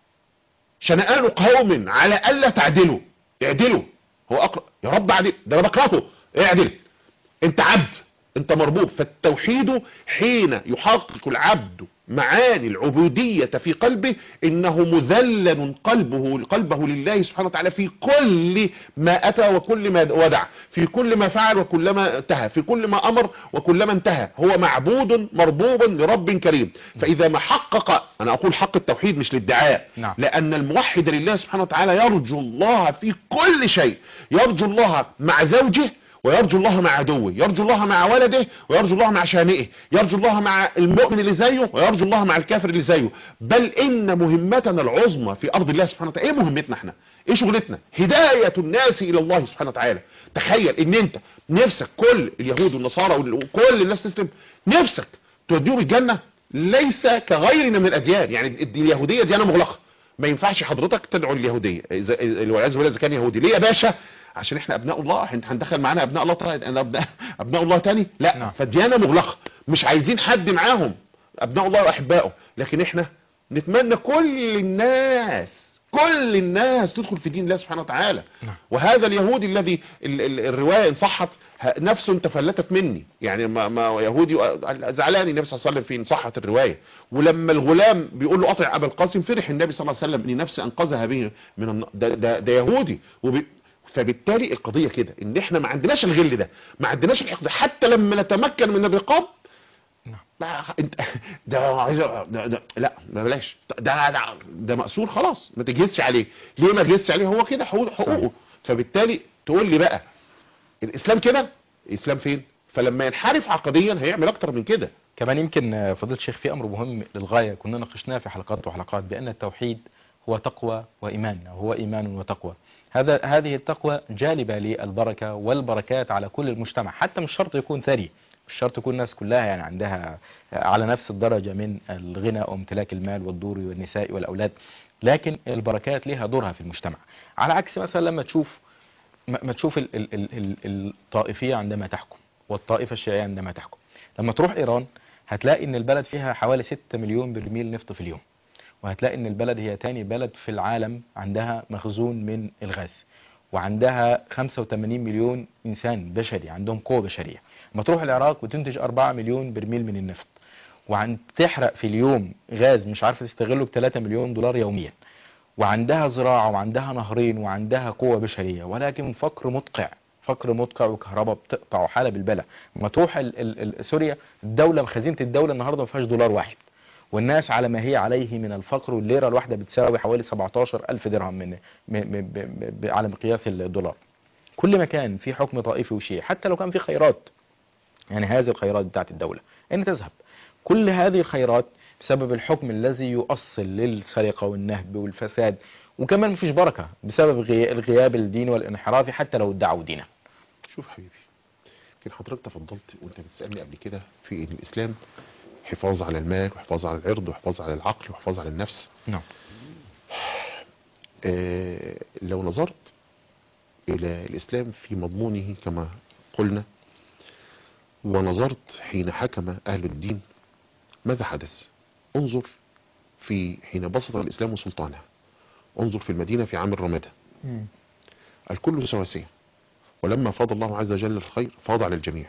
شنآن قوم على ألا تعدلوا اعدلوا هو أقرأ يا رب اعدل ده أنا بكرهه اعدل انت عبد انت مربوب فالتوحيد حين يحقق العبد معاني العبودية في قلبه انه مذلل قلبه قلبه لله سبحانه وتعالى في كل ما اتى وكل ما ودع في كل ما فعل وكلما انتهى في كل ما امر وكلما انتهى هو معبود مربوب لرب كريم فاذا ما حقق انا اقول حق التوحيد مش للدعاء نعم. لأن الموحد لله سبحانه وتعالى يرجو الله في كل شيء يرجو الله مع زوجه ويرجو الله مع عدوه يرجو الله مع ولده ويرجو الله مع شانئه يرجو الله مع المؤمن اللي زيه ويرجو الله مع الكافر اللي زيه بل إن مهمتنا العظمى في أرض الله سبحانه وتعالى إيه مهمتنا احنا إيه شغلتنا هداية الناس إلى الله سبحانه وتعالى تخيل إن أنت نفسك كل اليهود والنصارى وكل الناس تسلم نفسك توديهم الجنة ليس كغيرنا من الأديان يعني الد- اليهودية ديانة مغلقة ما ينفعش حضرتك تدعو اليهودية إذا إذا- والعياذ بالله إذا كان يهودي ليه يا باشا عشان احنا ابناء الله احنا هندخل معانا ابناء الله طيب انا ابناء ابناء الله تاني لا نعم. فالديانة مغلقة مش عايزين حد معاهم ابناء الله واحبائه لكن احنا نتمنى كل الناس كل الناس تدخل في دين الله سبحانه وتعالى نعم. وهذا اليهودي الذي ال- ال- الرواية ان صحت ه- نفسه تفلتت مني يعني ما, ما يهودي زعلان النبي صلى الله عليه وسلم في ان صحت الرواية ولما الغلام بيقول له اطع ابا القاسم فرح النبي صلى الله عليه وسلم ان نفسي انقذها به من الن... ده, ده, ده يهودي وبي... فبالتالي القضية كده ان احنا ما عندناش الغل ده ما عندناش الحقد حتى لما نتمكن من الرقاب لا انت ده عايز ده, ده لا ما بلاش ده ده ده مقصور خلاص ما تجهزش عليه ليه ما تجهزش عليه هو كده حقوق- حقوقه فبالتالي تقول لي بقى الاسلام كده الاسلام فين فلما ينحرف عقديا هيعمل اكتر من كده كمان يمكن آه، فضيلة الشيخ في أمر مهم للغاية كنا ناقشناه في حلقات وحلقات بأن التوحيد هو تقوى وإيمان أو هو إيمان وتقوى هذا هذه التقوى جالبة للبركة والبركات على كل المجتمع حتى مش شرط يكون ثري مش شرط تكون الناس كلها يعني عندها على نفس الدرجة من الغنى وامتلاك المال والدور والنساء والأولاد لكن البركات لها دورها في المجتمع على عكس مثلا لما تشوف ما ما تشوف ال- ال- ال- ال- الطائفية عندما تحكم والطائفة الشيعية عندما تحكم لما تروح إيران هتلاقي ان البلد فيها حوالي 6 مليون برميل نفط في اليوم وهتلاقي ان البلد هي تاني بلد في العالم عندها مخزون من الغاز وعندها 85 مليون انسان بشري عندهم قوة بشرية لما تروح العراق وتنتج 4 مليون برميل من النفط وعن تحرق في اليوم غاز مش عارفه تستغله ب 3 مليون دولار يوميا وعندها زراعة وعندها نهرين وعندها قوة بشرية ولكن فقر مدقع فقر مدقع وكهرباء بتقطع وحالة بالبلة لما تروح ال ال ال سوريا الدولة خزينة الدولة النهاردة ما فيهاش دولار واحد والناس على ما هي عليه من الفقر والليرة الواحدة بتساوي حوالي 17 ألف درهم من م م ب ب على مقياس الدولار كل مكان في حكم طائفي وشيعي حتى لو كان في خيرات يعني هذه الخيرات بتاعت الدولة أين تذهب كل هذه الخيرات بسبب الحكم الذي يؤصل للسرقة والنهب والفساد وكمان مفيش بركة بسبب غي- الغياب الدين والانحراف حتى لو ادعوا دينا شوف حبيبي يمكن حضرتك تفضلت وانت بتسألني قبل كده في ان الاسلام حفاظ على المال وحفاظ على العرض وحفاظ على العقل وحفاظ على النفس نعم آه لو نظرت الى الاسلام في مضمونه كما قلنا ونظرت حين حكم اهل الدين ماذا حدث انظر في حين بسط الاسلام سلطانه انظر في المدينة في عام الرمادة الكل سواسية ولما فاض الله عز وجل الخير فاض على الجميع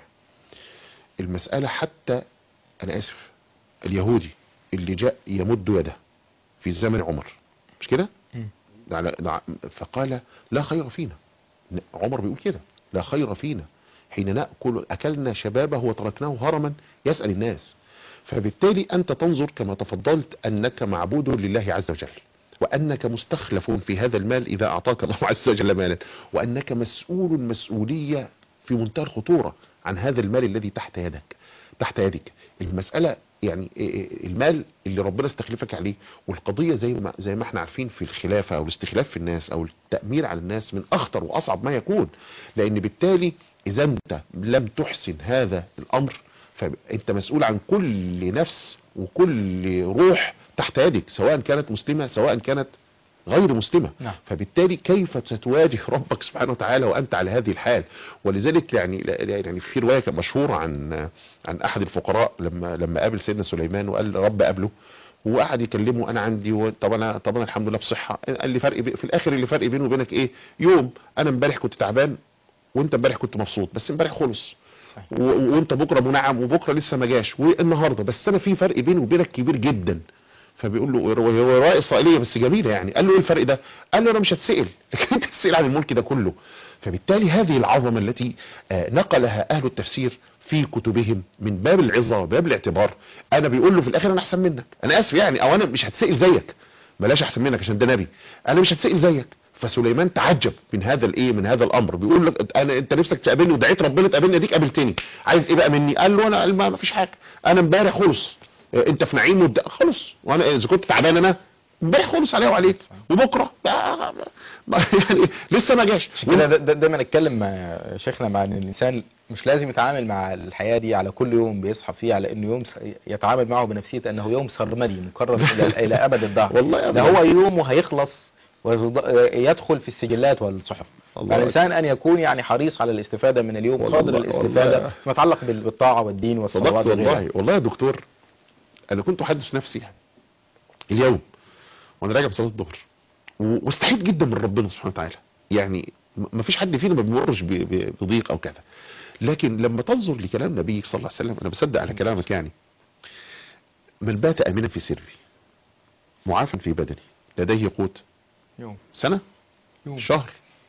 المسألة حتى أنا آسف اليهودي اللي جاء يمد يده في زمن عمر مش كده مم. ده على- ده ع- فقال لا خير فينا ن- عمر بيقول كده لا خير فينا حين نأكل أكلنا شبابه وتركناه هرما يسأل الناس فبالتالي أنت تنظر كما تفضلت أنك معبود لله عز وجل وأنك مستخلف في هذا المال إذا أعطاك الله عز وجل مالا وأنك مسؤول مسؤولية في منتهى الخطورة عن هذا المال الذي تحت يدك تحت يدك المسألة يعني إيه إيه المال اللي ربنا استخلفك عليه والقضية زي ما زي ما احنا عارفين في الخلافة او الاستخلاف في الناس او التأمير على الناس من اخطر واصعب ما يكون لان بالتالي اذا انت لم تحسن هذا الامر فانت مسؤول عن كل نفس وكل روح تحت يدك سواء كانت مسلمة سواء كانت غير مسلمة نعم. فبالتالي كيف ستواجه ربك سبحانه وتعالى وأنت على هذه الحال ولذلك يعني يعني في رواية كانت مشهورة عن عن أحد الفقراء لما لما قابل سيدنا سليمان وقال رب قابله وقعد يكلمه انا عندي و... طب انا طب انا الحمد لله بصحه قال لي فرق بي... في الاخر اللي فرق بيني وبينك ايه يوم انا امبارح كنت تعبان وانت امبارح كنت مبسوط بس امبارح خلص صحيح. و... وانت بكره منعم وبكره لسه ما جاش والنهارده بس انا في فرق بيني وبينك كبير جدا فبيقول له هو روايه اسرائيليه بس جميله يعني قال له ايه الفرق ده قال له انا مش هتسال لكن انت هتسال عن الملك ده كله فبالتالي هذه العظمه التي آه، نقلها اهل التفسير في كتبهم من باب العظه وباب الاعتبار انا بيقول له في الاخر انا احسن منك انا اسف يعني او انا مش هتسال زيك بلاش احسن منك عشان ده نبي انا مش هتسال زيك فسليمان تعجب من هذا الايه من هذا الامر بيقول لك انا انت نفسك تقابلني ودعيت ربنا تقابلني اديك قابلتني عايز ايه بقى مني قال له انا ما ما فيش حاجه انا امبارح خلص اه، انت في نعيم وبدا خلص وانا اذا كنت تعبان انا امبارح خلص عليا وعليك وبكره ما- ما- يعني لسه ما جاش عشان كده دا- دا- دايما نتكلم مع شيخنا مع ان الانسان مش لازم يتعامل مع الحياه دي على كل يوم بيصحى فيه على انه يوم س- يتعامل معه بنفسيه انه يوم سرمدي مكرر الى الى ابد الدهر والله ده أبداً. هو يومه هيخلص ويدخل في السجلات والصحف الله فالانسان ان يكون يعني حريص على الاستفاده من اليوم والله- قادر الاستفاده والله. فيما يتعلق بال- بالطاعه والدين والصلوات صدقت وغيرها والله والله يا دكتور انا كنت احدث نفسي اليوم وانا راجع بصلاه الظهر و- واستحيت جدا من ربنا سبحانه وتعالى يعني ما فيش حد فينا ما بيمرش ب- ب- بضيق او كذا لكن لما تنظر لكلام نبيك صلى الله عليه وسلم انا بصدق على كلامك يعني من بات امنا في سري معافا في بدني لديه قوت يوم سنه يوم. شهر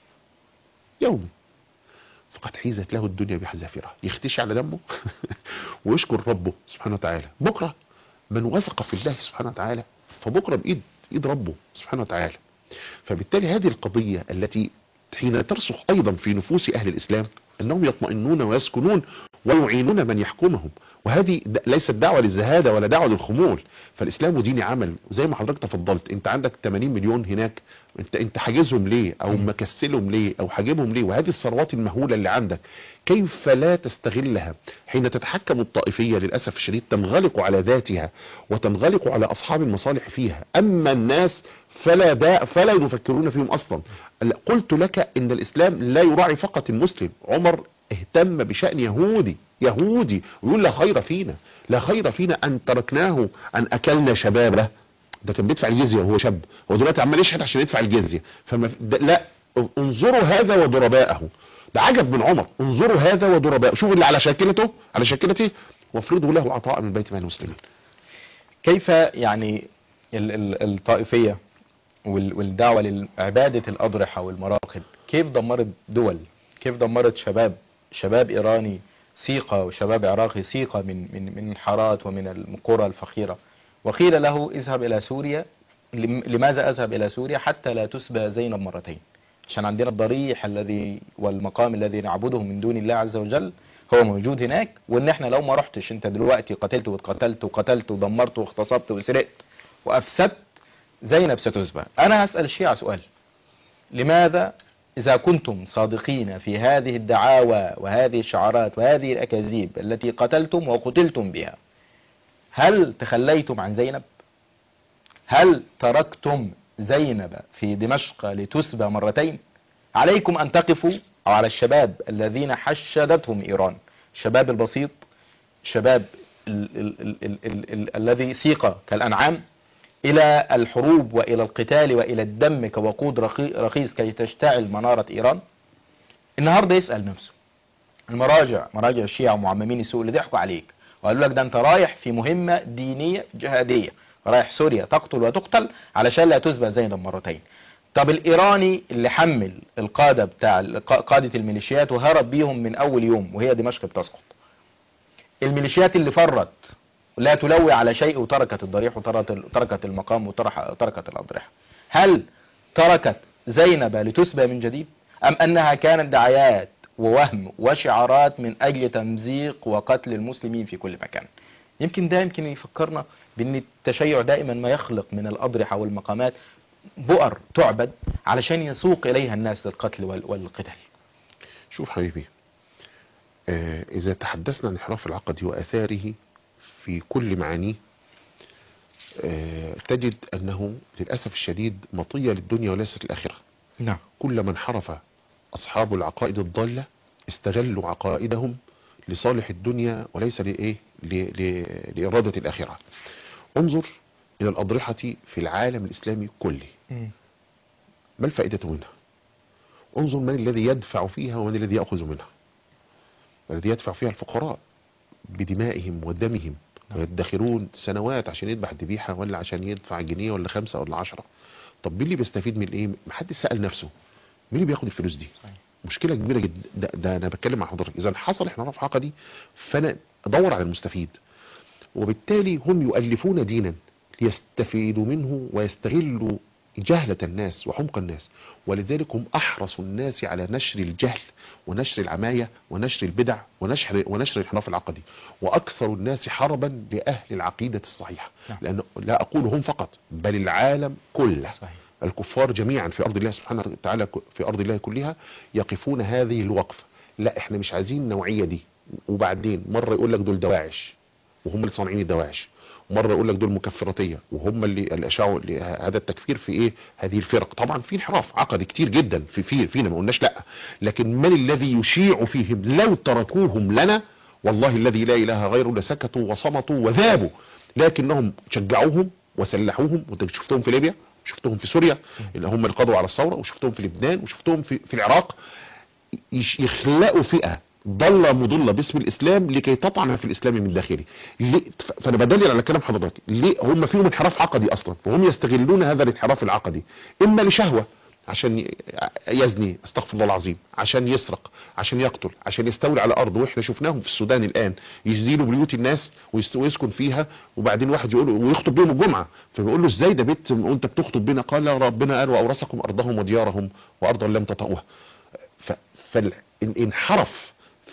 يومي فقد حيزت له الدنيا بحذافيرها يختشي على دمه ويشكر ربه سبحانه وتعالى بكرة من وثق في الله سبحانه وتعالى فبكرة بإيد إيد ربه سبحانه وتعالى فبالتالي هذه القضية التي حين ترسخ أيضا في نفوس أهل الإسلام أنهم يطمئنون ويسكنون ويعينون من يحكمهم وهذه د- ليست دعوة للزهادة ولا دعوة للخمول فالإسلام دين عمل زي ما حضرتك تفضلت انت عندك 80 مليون هناك انت انت حاجزهم ليه او مكسلهم ليه او حاجبهم ليه وهذه الثروات المهولة اللي عندك كيف لا تستغلها حين تتحكم الطائفية للأسف الشديد تنغلق على ذاتها وتنغلق على أصحاب المصالح فيها أما الناس فلا داء فلا يفكرون فيهم أصلا قلت لك إن الإسلام لا يراعي فقط المسلم عمر اهتم بشأن يهودي يهودي ويقول لا خير فينا لا خير فينا أن تركناه أن أكلنا شبابه ده كان بيدفع الجزية وهو شاب هو دلوقتي عمال يشحت عشان يدفع الجزية فما ده لا انظروا هذا وضرباءه ده عجب من عمر انظروا هذا وضرباءه شوفوا اللي على شاكلته على شاكلته وافرضوا له عطاء من بيت مال المسلمين كيف يعني ال- ال- الطائفية وال- والدعوة لعبادة الأضرحة والمراقد كيف دمرت دول كيف دمرت شباب شباب إيراني سيقة وشباب عراقي سيقة من من من الحارات ومن القرى الفقيرة وقيل له اذهب إلى سوريا لم- لماذا أذهب إلى سوريا حتى لا تسبى زينب مرتين عشان عندنا الضريح الذي والمقام الذي نعبده من دون الله عز وجل هو موجود هناك وان احنا لو ما رحتش انت دلوقتي قتلت واتقتلت وقتلت ودمرت واغتصبت وسرقت وافسدت زينب ستسبى انا هسأل الشيعة سؤال لماذا اذا كنتم صادقين في هذه الدعاوى وهذه الشعارات وهذه الاكاذيب التي قتلتم وقتلتم بها هل تخليتم عن زينب هل تركتم زينب في دمشق لتسبى مرتين عليكم أن تقفوا أو على الشباب الذين حشدتهم إيران الشباب البسيط شباب ال ال ال ال ال ال الذي سيق كالأنعام إلى الحروب وإلى القتال وإلى الدم كوقود رقي- رخيص كي تشتعل منارة إيران النهاردة يسأل نفسه المراجع مراجع الشيعة ومعممين السوء اللي ضحكوا عليك وقالوا لك ده انت رايح في مهمة دينية جهادية رايح سوريا تقتل وتقتل علشان لا تسبى زينب مرتين طب الايراني اللي حمل القادة بتاع الق- قادة الميليشيات وهرب بيهم من اول يوم وهي دمشق بتسقط الميليشيات اللي فرت لا تلوي على شيء وتركت الضريح وتركت وتركت المقام وترح- وتركت الاضرحة هل تركت زينب لتسبى من جديد ام انها كانت دعايات ووهم وشعارات من اجل تمزيق وقتل المسلمين في كل مكان يمكن ده يمكن يفكرنا بان التشيع دائما ما يخلق من الاضرحة والمقامات بؤر تعبد علشان يسوق اليها الناس للقتل وال- والقتال شوف حبيبي آه إذا تحدثنا عن انحراف العقدي وآثاره في كل معانيه آه تجد أنه للأسف الشديد مطية للدنيا وليست الآخرة نعم كلما انحرف أصحاب العقائد الضالة استغلوا عقائدهم لصالح الدنيا وليس لإيه ل- ل- لإرادة الآخرة انظر إلى الأضرحة في العالم الإسلامي كله ما الفائدة منها انظر من الذي يدفع فيها ومن الذي يأخذ منها الذي يدفع فيها الفقراء بدمائهم ودمهم ويدخرون سنوات عشان يذبح ذبيحة ولا عشان يدفع جنيه ولا خمسة ولا عشرة طب مين اللي بيستفيد من ايه محدش سأل نفسه مين اللي بياخد الفلوس دي صحيح. مشكلة كبيرة جدا ده, ده انا بتكلم مع حضرتك اذا حصل انحراف عقدي فانا ادور على المستفيد وبالتالي هم يؤلفون دينا ليستفيدوا منه ويستغلوا جهلة الناس وحمق الناس ولذلك هم أحرص الناس على نشر الجهل ونشر العماية ونشر البدع ونشر, ونشر الانحراف العقدي وأكثر الناس حربا لأهل العقيدة الصحيحة نعم. لأن لا أقول هم فقط بل العالم كله صحيح الكفار جميعا في أرض الله سبحانه وتعالى في أرض الله كلها يقفون هذه الوقفة لا احنا مش عايزين النوعية دي وبعدين مرة يقول لك دول دواعش وهم اللي صانعين الدواعش مرة يقول لك دول مكفراتية وهم اللي اللي اشاعوا اللي هذا التكفير في ايه هذه الفرق طبعا في انحراف عقدي كتير جدا في في فينا ما قلناش لا لكن من الذي يشيع فيهم لو تركوهم لنا والله الذي لا اله غيره لسكتوا وصمتوا وذابوا لكنهم شجعوهم وسلحوهم وانت شفتهم في ليبيا شفتهم في سوريا اللي هم اللي قضوا على الثوره وشفتهم في لبنان وشفتهم في في العراق يش- يخلقوا فئة ضالة مضلة باسم الإسلام لكي تطعن في الإسلام من داخله ليه- ف- فأنا بدلل على كلام حضرتك ليه هم فيهم انحراف عقدي أصلا وهم يستغلون هذا الانحراف العقدي إما لشهوة عشان ي- يزني استغفر الله العظيم عشان يسرق عشان يقتل عشان يستولي على أرض وإحنا شفناهم في السودان الآن يزيلوا بيوت الناس ويست- ويسكن فيها وبعدين واحد يقول ويخطب بيهم الجمعة فبيقول له ازاي ده بيت وانت بتخطب بينا قال ربنا قال وأورثكم أرضهم وديارهم وأرضا لم تطئوها ف- فانحرف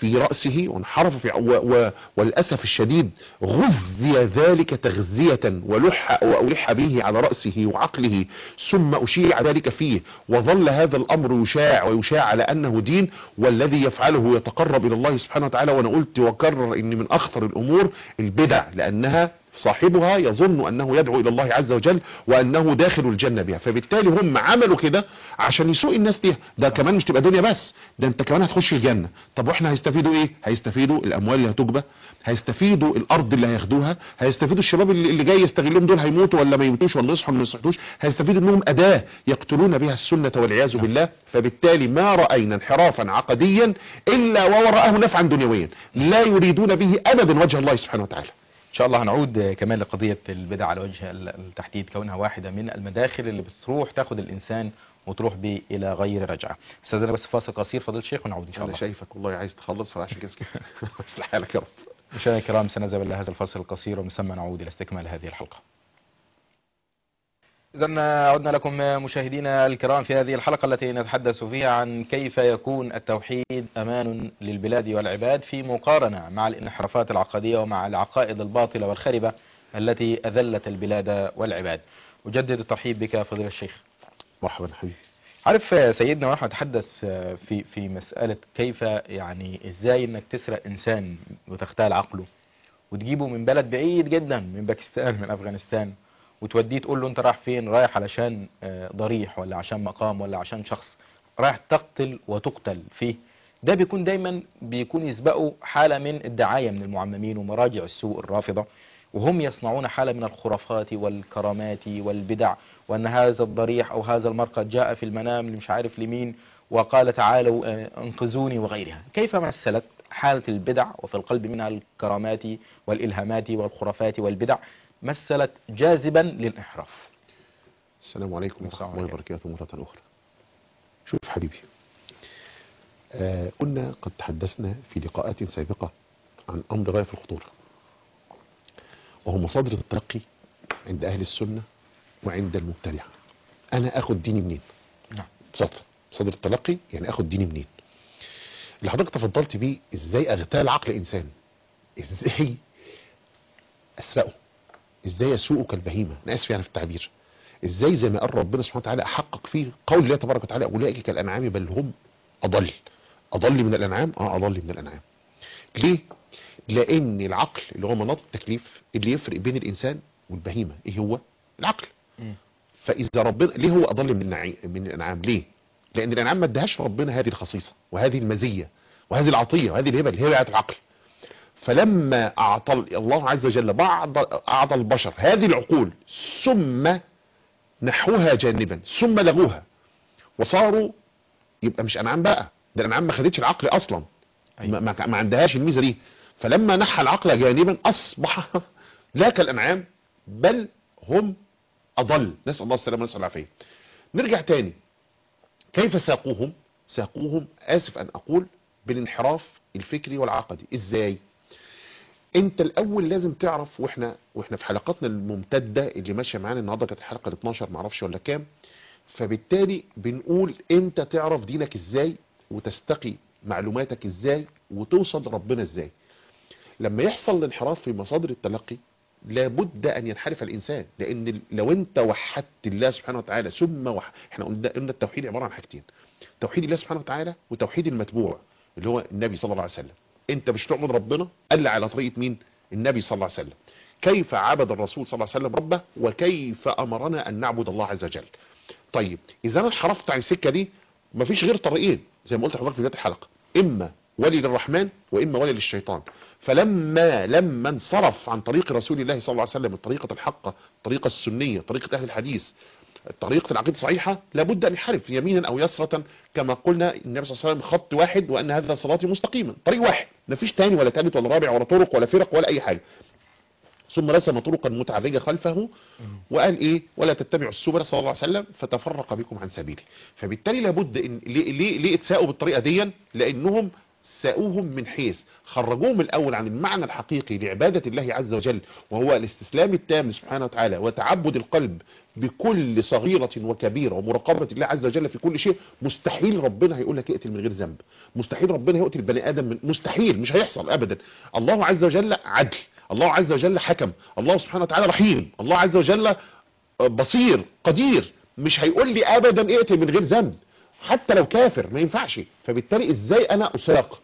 في رأسه وانحرف في و و وللأسف الشديد غذي ذلك تغذية ولح وألح به على رأسه وعقله ثم أشيع ذلك فيه وظل هذا الأمر يشاع ويشاع على أنه دين والذي يفعله يتقرب إلى الله سبحانه وتعالى وأنا قلت وكرر إن من أخطر الأمور البدع لأنها صاحبها يظن أنه يدعو إلى الله عز وجل وأنه داخل الجنة بها فبالتالي هم عملوا كده عشان يسوق الناس ليها ده كمان مش تبقى دنيا بس ده انت كمان هتخش الجنة طب واحنا هيستفيدوا ايه هيستفيدوا الاموال اللي هتجبى هيستفيدوا الارض اللي هياخدوها هيستفيدوا الشباب اللي اللي جاي يستغلهم دول هيموتوا ولا ما يموتوش ولا يصحوا ولا ما يصحوش هيستفيدوا انهم اداة يقتلون بها السنة والعياذ بالله فبالتالي ما رأينا انحرافا عقديا الا ووراءه نفعا دنيويا لا يريدون به ابدا وجه الله سبحانه وتعالى ان شاء الله هنعود كمان لقضية البدع على وجه التحديد كونها واحدة من المداخل اللي بتروح تاخد الانسان وتروح به الى غير رجعة استاذنا بس فاصل قصير فضيل الشيخ ونعود ان شاء انا الله شايفك والله عايز تخلص فعشان كده سكت اصلح حالك يا رب مشاهدينا الكرام سنذهب الى هذا الفصل القصير ومن ثم نعود الى استكمال هذه الحلقة إذا عدنا لكم مشاهدينا الكرام في هذه الحلقة التي نتحدث فيها عن كيف يكون التوحيد أمان للبلاد والعباد في مقارنة مع الانحرافات العقدية ومع العقائد الباطلة والخربة التي أذلت البلاد والعباد أجدد الترحيب بك فضيلة الشيخ مرحبا حبيبي عارف سيدنا ونحن نتحدث في في مسألة كيف يعني ازاي انك تسرق انسان وتختال عقله وتجيبه من بلد بعيد جدا من باكستان من افغانستان وتوديه تقول له انت رايح فين رايح علشان آه، ضريح ولا عشان مقام ولا عشان شخص رايح تقتل وتقتل فيه ده بيكون دايما بيكون يسبقه حالة من الدعاية من المعممين ومراجع السوء الرافضة وهم يصنعون حالة من الخرافات والكرامات والبدع وأن هذا الضريح أو هذا المرقد جاء في المنام مش عارف لمين وقال تعالوا آه، انقذوني وغيرها كيف مثلت حالة البدع وفي القلب منها الكرامات والإلهامات والخرافات والبدع مثلت جاذبا للانحراف السلام عليكم السلام ورحمة الله عليكم. وبركاته مرة أخرى شوف حبيبي آه قلنا قد تحدثنا في لقاءات سابقة عن أمر غاية في الخطورة وهو مصادر التلقي عند أهل السنة وعند المبتدعة أنا أخد ديني منين نعم ببساطة مصادر التلقي يعني أخد ديني منين اللي حضرتك تفضلت بيه إزاي أغتال عقل إنسان إزاي أسرقه إزاي أسوقه كالبهيمة أنا آسف يعني في التعبير ازاي زي ما قال ربنا سبحانه وتعالى احقق فيه قول الله تبارك وتعالى اولئك كالانعام بل هم اضل اضل من الانعام اه اضل من الانعام ليه لان العقل اللي هو مناط التكليف اللي يفرق بين الانسان والبهيمه ايه هو العقل مم. فاذا ربنا ليه هو اضل من النعي... من الانعام ليه لان الانعام ما ادهاش ربنا هذه الخصيصه وهذه المزيه وهذه العطيه وهذه الهبه اللي هي بتاعت العقل فلما اعطى الله عز وجل بعض اعطى البشر هذه العقول ثم نحوها جانبا ثم لغوها وصاروا يبقى مش انعام بقى ده الانعام ما خدتش العقل اصلا أيوة. ما, ما, ما عندهاش الميزه دي فلما نحى العقل جانبا اصبح لا كالانعام بل هم اضل نسال الله السلامه ونسال العافيه نرجع تاني كيف ساقوهم ساقوهم اسف ان اقول بالانحراف الفكري والعقدي ازاي انت الاول لازم تعرف واحنا واحنا في حلقاتنا الممتده اللي ماشيه معانا النهارده كانت الحلقه ال 12 معرفش ولا كام فبالتالي بنقول انت تعرف دينك ازاي وتستقي معلوماتك ازاي وتوصل لربنا ازاي لما يحصل الانحراف في مصادر التلقي لابد ان ينحرف الانسان لان لو انت وحدت الله سبحانه وتعالى ثم وح... احنا قلنا قلنا التوحيد عباره عن حاجتين توحيد الله سبحانه وتعالى وتوحيد المتبوع اللي هو النبي صلى الله عليه وسلم انت مش تعبد ربنا الا على طريقه مين النبي صلى الله عليه وسلم كيف عبد الرسول صلى الله عليه وسلم ربه وكيف امرنا ان نعبد الله عز وجل طيب اذا انا انحرفت عن السكه دي مفيش غير طريقين زي ما قلت لحضرتك في بدايه الحلقه اما ولي للرحمن واما ولي للشيطان فلما لما انصرف عن طريق رسول الله صلى الله عليه وسلم الطريقه الحقه الطريقه السنيه طريقه اهل الحديث طريقه العقيده الصحيحه لابد ان ينحرف يمينا او يسرة كما قلنا النبي صلى الله عليه وسلم خط واحد وان هذا صراطي مستقيما طريق واحد مفيش تاني ولا تالت ولا رابع ولا طرق ولا فرق ولا اي حاجه ثم رسم طرقا متعرجة خلفه وقال ايه ولا تتبعوا السبل صلى الله عليه وسلم فتفرق بكم عن سبيله فبالتالي لابد ان ليه ليه, ليه اتساءوا بالطريقه دي لانهم ساؤوهم من حيث خرجوهم الاول عن المعنى الحقيقي لعباده الله عز وجل وهو الاستسلام التام سبحانه وتعالى وتعبد القلب بكل صغيره وكبيره ومراقبه الله عز وجل في كل شيء مستحيل ربنا هيقول لك اقتل من غير ذنب مستحيل ربنا يقتل البني ادم من مستحيل مش هيحصل ابدا الله عز وجل عدل الله عز وجل حكم الله سبحانه وتعالى رحيم الله عز وجل بصير قدير مش هيقول لي ابدا اقتل من غير ذنب حتى لو كافر ما ينفعش فبالتالي ازاي انا اساق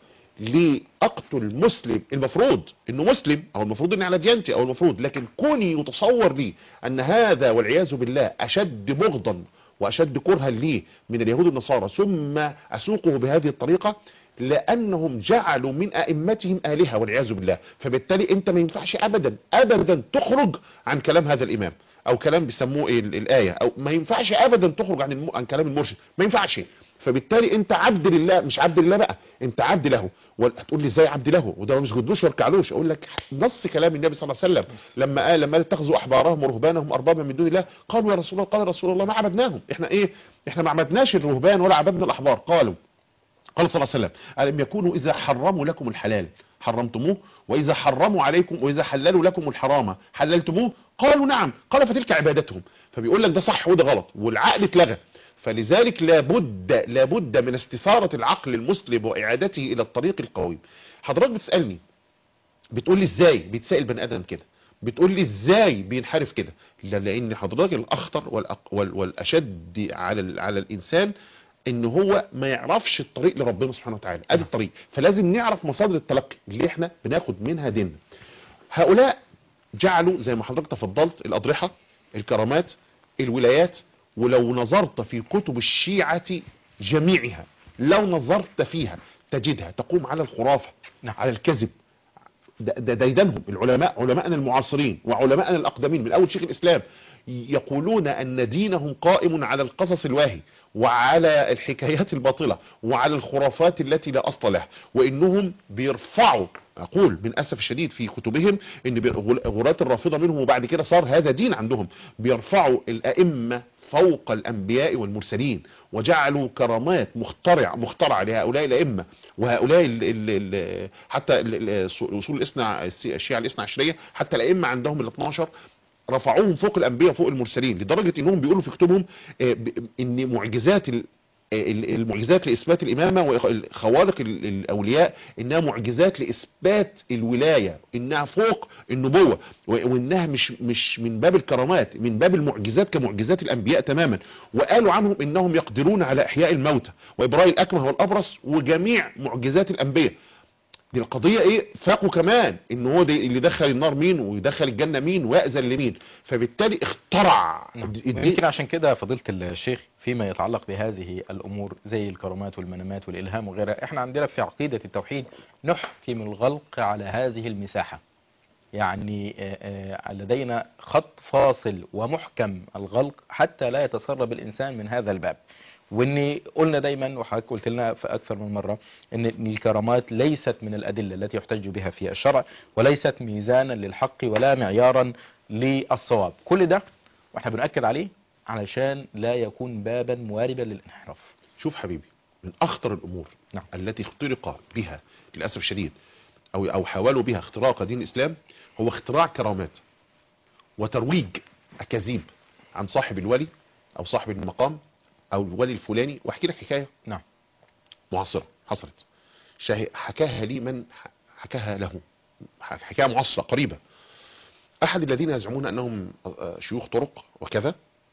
لاقتل مسلم المفروض انه مسلم او المفروض اني على ديانتي او المفروض لكن كوني يتصور لي ان هذا والعياذ بالله اشد بغضا واشد كرها لي من اليهود والنصارى ثم اسوقه بهذه الطريقه لانهم جعلوا من ائمتهم الهه والعياذ بالله فبالتالي انت ما ينفعش ابدا ابدا تخرج عن كلام هذا الامام او كلام بيسموه ايه ال- الايه او ما ينفعش ابدا تخرج عن الم... عن كلام المرشد ما ينفعش فبالتالي انت عبد لله مش عبد لله بقى انت عبد له وال- هتقول لي ازاي عبد له وده ما بيسجدلوش ويركعلوش اقول لك نص كلام النبي صلى الله عليه وسلم لما قال لما اتخذوا احبارهم ورهبانهم اربابا من دون الله قالوا يا رسول الله قال يا رسول الله ما عبدناهم احنا ايه احنا ما عبدناش الرهبان ولا عبدنا الاحبار قالوا قال صلى الله عليه وسلم ألم يكونوا إذا حرموا لكم الحلال حرمتموه وإذا حرموا عليكم وإذا حللوا لكم الحرام حللتموه قالوا نعم قال فتلك عبادتهم فبيقول لك ده صح وده غلط والعقل اتلغى فلذلك لابد لابد من استثارة العقل المسلم وإعادته إلى الطريق القويم حضرتك بتسألني بتقول لي ازاي بيتسائل بني ادم كده بتقول لي ازاي بينحرف كده لا لان حضرتك الاخطر والأق... وال... والاشد على ال... على الانسان ان هو ما يعرفش الطريق لربنا سبحانه وتعالى ادي الطريق فلازم نعرف مصادر التلقي اللي احنا بناخد منها ديننا هؤلاء جعلوا زي ما حضرتك تفضلت الاضرحه الكرامات الولايات ولو نظرت في كتب الشيعه جميعها لو نظرت فيها تجدها تقوم على الخرافه نعم. على الكذب ده ده ديدنهم العلماء علماءنا المعاصرين وعلماءنا الاقدمين من اول شيخ الاسلام يقولون ان دينهم قائم على القصص الواهي وعلى الحكايات الباطله وعلى الخرافات التي لا اصل لها وانهم بيرفعوا اقول من اسف الشديد في كتبهم ان بي- غل- غلاة الرافضه منهم وبعد كده صار هذا دين عندهم بيرفعوا الائمه فوق الانبياء والمرسلين وجعلوا كرامات مخترع مخترعه لهؤلاء الائمه وهؤلاء ال ال ال حتى ال- ال- الاصول الاثنى الشيعه الاثنى عشريه حتى الائمه عندهم ال 12 رفعوهم فوق الانبياء فوق المرسلين لدرجه انهم بيقولوا في كتبهم آه، ب- ان معجزات ال- ال- المعجزات لاثبات الامامه وخوارق ال- الاولياء انها معجزات لاثبات الولايه انها فوق النبوه و- وانها مش مش من باب الكرامات من باب المعجزات كمعجزات الانبياء تماما وقالوا عنهم انهم يقدرون على احياء الموتى وابراء الاكمه والابرص وجميع معجزات الانبياء دي القضية ايه فاقوا كمان ان هو ده اللي دخل النار مين ويدخل الجنة مين ويأذن لمين فبالتالي اخترع الدين- يمكن عشان كده فضيلة الشيخ فيما يتعلق بهذه الأمور زي الكرامات والمنامات والإلهام وغيرها احنا عندنا في عقيدة التوحيد نحكم الغلق على هذه المساحة يعني آه، آه، لدينا خط فاصل ومحكم الغلق حتى لا يتسرب الإنسان من هذا الباب واني قلنا دايما وحضرتك قلت لنا في اكثر من مره ان إن الكرامات ليست من الادله التي يحتج بها في الشرع وليست ميزانا للحق ولا معيارا للصواب كل ده واحنا بنأكد عليه علشان لا يكون بابا مواربا للانحراف شوف حبيبي من اخطر الامور نعم. التي اخترق بها للاسف الشديد او او حاولوا بها اختراق دين الاسلام هو اختراع كرامات وترويج اكاذيب عن صاحب الولي او صاحب المقام او الولي الفلاني واحكي لك حكايه نعم معاصره حصلت شاهد حكاها لي من ح- حكاها له ح- حكايه معاصره قريبه احد الذين يزعمون انهم آه، شيوخ طرق وكذا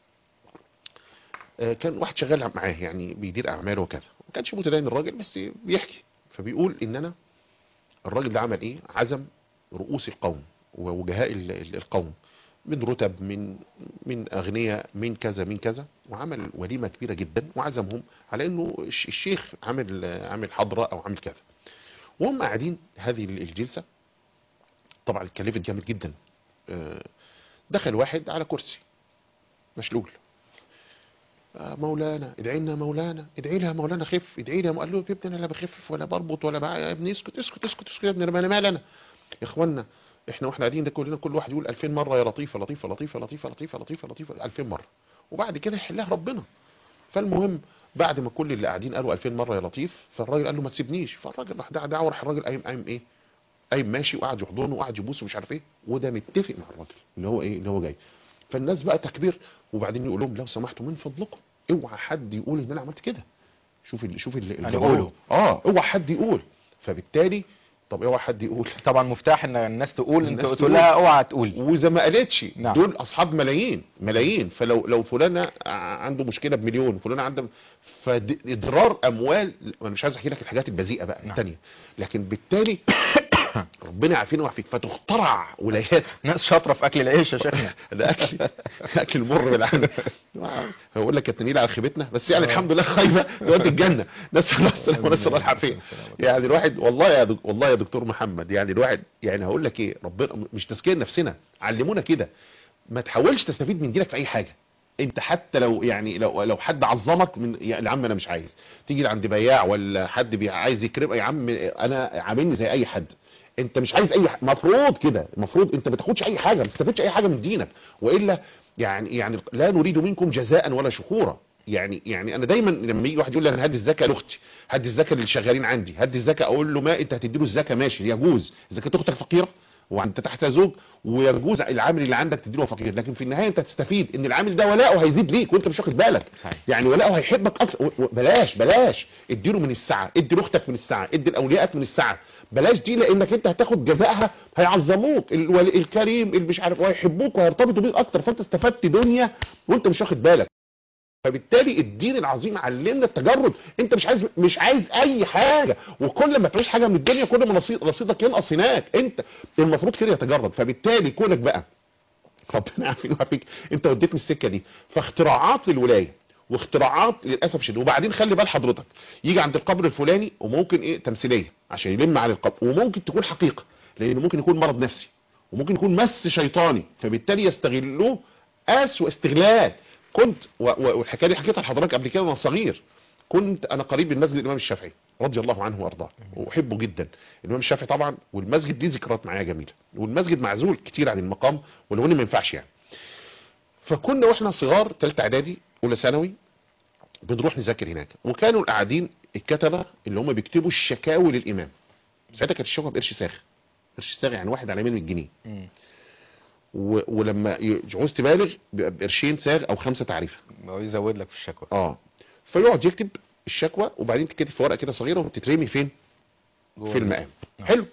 آه، كان واحد شغال معاه يعني بيدير اعماله وكذا ما كانش متدين الراجل بس بيحكي فبيقول ان انا الراجل ده عمل ايه عزم رؤوس القوم ووجهاء ال- ال- القوم من رتب من من اغنياء من كذا من كذا وعمل وليمه كبيره جدا وعزمهم على انه الش- الشيخ عامل عامل حضره او عامل كذا وهم قاعدين هذه ال- الجلسه طبعا اتكلفت جامد جدا آه، دخل واحد على كرسي مشلول آه، مولانا ادعي لنا مولانا ادعي لها مولانا خف ادعي لها قال له يا ابني انا لا بخفف ولا بربط ولا بع... يا ابني اسكت اسكت اسكت اسكت يا ابني انا مال انا يا اخوانا احنا واحنا قاعدين ده كلنا كل واحد يقول 2000 مره يا لطيفه لطيفه لطيفه لطيفه لطيفه لطيفه لطيفه 2000 مره وبعد كده يحلها ربنا فالمهم بعد ما كل اللي قاعدين قالوا 2000 مره يا لطيف فالراجل قال له ما تسيبنيش فالراجل راح دعا دعا وراح الراجل قايم قايم ايه قايم ماشي وقعد يحضنه وقعد يبوسه ومش عارف ايه وده متفق مع الراجل اللي هو ايه اللي هو جاي فالناس بقى تكبير وبعدين يقول لهم لو سمحتوا من فضلكم اوعى حد يقول ان انا عملت كده شوف ال شوف ال يعني الجبروت. قولوا. اه اوعى حد يقول فبالتالي طب اوعى حد يقول طبعا مفتاح ان الناس تقول انت الناس تقول تقول. لها اوعى تقول واذا ما قالتش نعم. دول اصحاب ملايين ملايين فلو لو فلانه ع- عنده مشكله بمليون فلانه عنده فاضرار اموال انا مش عايز احكي لك الحاجات البذيئه بقى نعم. الثانيه لكن بالتالي ربنا يعافينا ويعافيك فتخترع ولايات ناس شاطره في اكل العيش يا شيخنا ده اكل اكل مر بالعين هقول لك التنين على خيبتنا بس يعني الحمد لله خايبه دلوقتي الجنه نسال الله السلامه ونسال الله العافيه يعني الواحد والله يا دك والله يا دكتور محمد يعني الواحد يعني هقول لك ايه ربنا مش تزكيه نفسنا علمونا كده ما تحاولش تستفيد من دينك في اي حاجه انت حتى لو يعني لو لو حد عظمك من يا يا عم انا مش عايز تيجي عند بياع ولا حد بي- عايز يكرم يا عم انا عاملني زي اي حد انت مش عايز اي ح- مفروض كده المفروض انت ما تاخدش اي حاجه ما تستفدش اي حاجه من دينك والا يعني يعني لا نريد منكم جزاء ولا شكورا يعني يعني انا دايما لما يجي واحد يقول لي انا هدي الزكاه لاختي هدي الزكاه للي شغالين عندي هدي الزكاه اقول له ما انت هتدي له الزكاه ماشي يجوز اذا كانت اختك فقيره وانت تحت زوج ويجوز العامل اللي عندك تديله فقير لكن في النهايه انت هتستفيد ان العامل ده ولاؤه هيزيد ليك وانت مش واخد بالك صحيح. يعني ولاؤه هيحبك اكتر و- و- بلاش بلاش اديله من الساعه ادي لاختك من الساعه ادي لاوليائك من الساعه بلاش دي لانك انت هتاخد جزائها هيعظموك الولي الكريم اللي مش عارف وهيحبوك وهيرتبطوا بيك اكتر فانت استفدت دنيا وانت مش واخد بالك فبالتالي الدين العظيم علمنا التجرد انت مش عايز مش عايز اي حاجه وكل ما تعيش حاجه من الدنيا كل ما رصيد- رصيدك ينقص هناك انت المفروض كده يتجرد فبالتالي كونك بقى ربنا يعافيك ويعافيك انت وديتني السكه دي فاختراعات للولايه واختراعات للاسف شديد وبعدين خلي بال حضرتك يجي عند القبر الفلاني وممكن ايه تمثيليه عشان يلم على القبر وممكن تكون حقيقه لان ممكن يكون مرض نفسي وممكن يكون مس شيطاني فبالتالي يستغلوه اسوء استغلال كنت و- و- والحكايه دي حكيتها لحضرتك قبل كده وانا صغير كنت انا قريب من مسجد الامام الشافعي رضي الله عنه وارضاه واحبه جدا الامام الشافعي طبعا والمسجد ليه ذكريات معايا جميله والمسجد معزول كتير عن المقام ولو انه ما ينفعش يعني فكنا واحنا صغار ثالثه اعدادي اولى ثانوي بنروح نذاكر هناك وكانوا القاعدين الكتبه اللي هم بيكتبوا الشكاوي للامام ساعتها كانت الشكوى بقرش ساغ قرش ساغ يعني واحد على يمين من الجنيه مم. و... ولما يعوز تبالغ بيبقى بقرشين ساغ او خمسه تعريفه هو يزود لك في الشكوى اه فيقعد يكتب الشكوى وبعدين تتكتب في ورقه كده صغيره وتترمي فين جوه في المقام نعم. حلو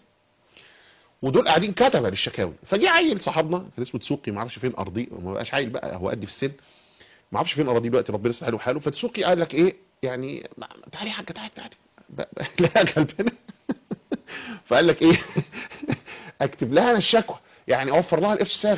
ودول قاعدين كتبه للشكاوي فجه عيل صاحبنا كان اسمه تسوقي ما اعرفش فين ارضي ما بقاش عيل بقى هو قد في السن ما اعرفش فين اراضي دلوقتي ربنا يصلح له حاله فتسوقي قال لك ايه يعني ما- تعالي يا حاجه تعالي تعالي ب- ب- لا غلبانه فقال لك ايه اكتب لها انا الشكوى يعني اوفر لها القرش ساغ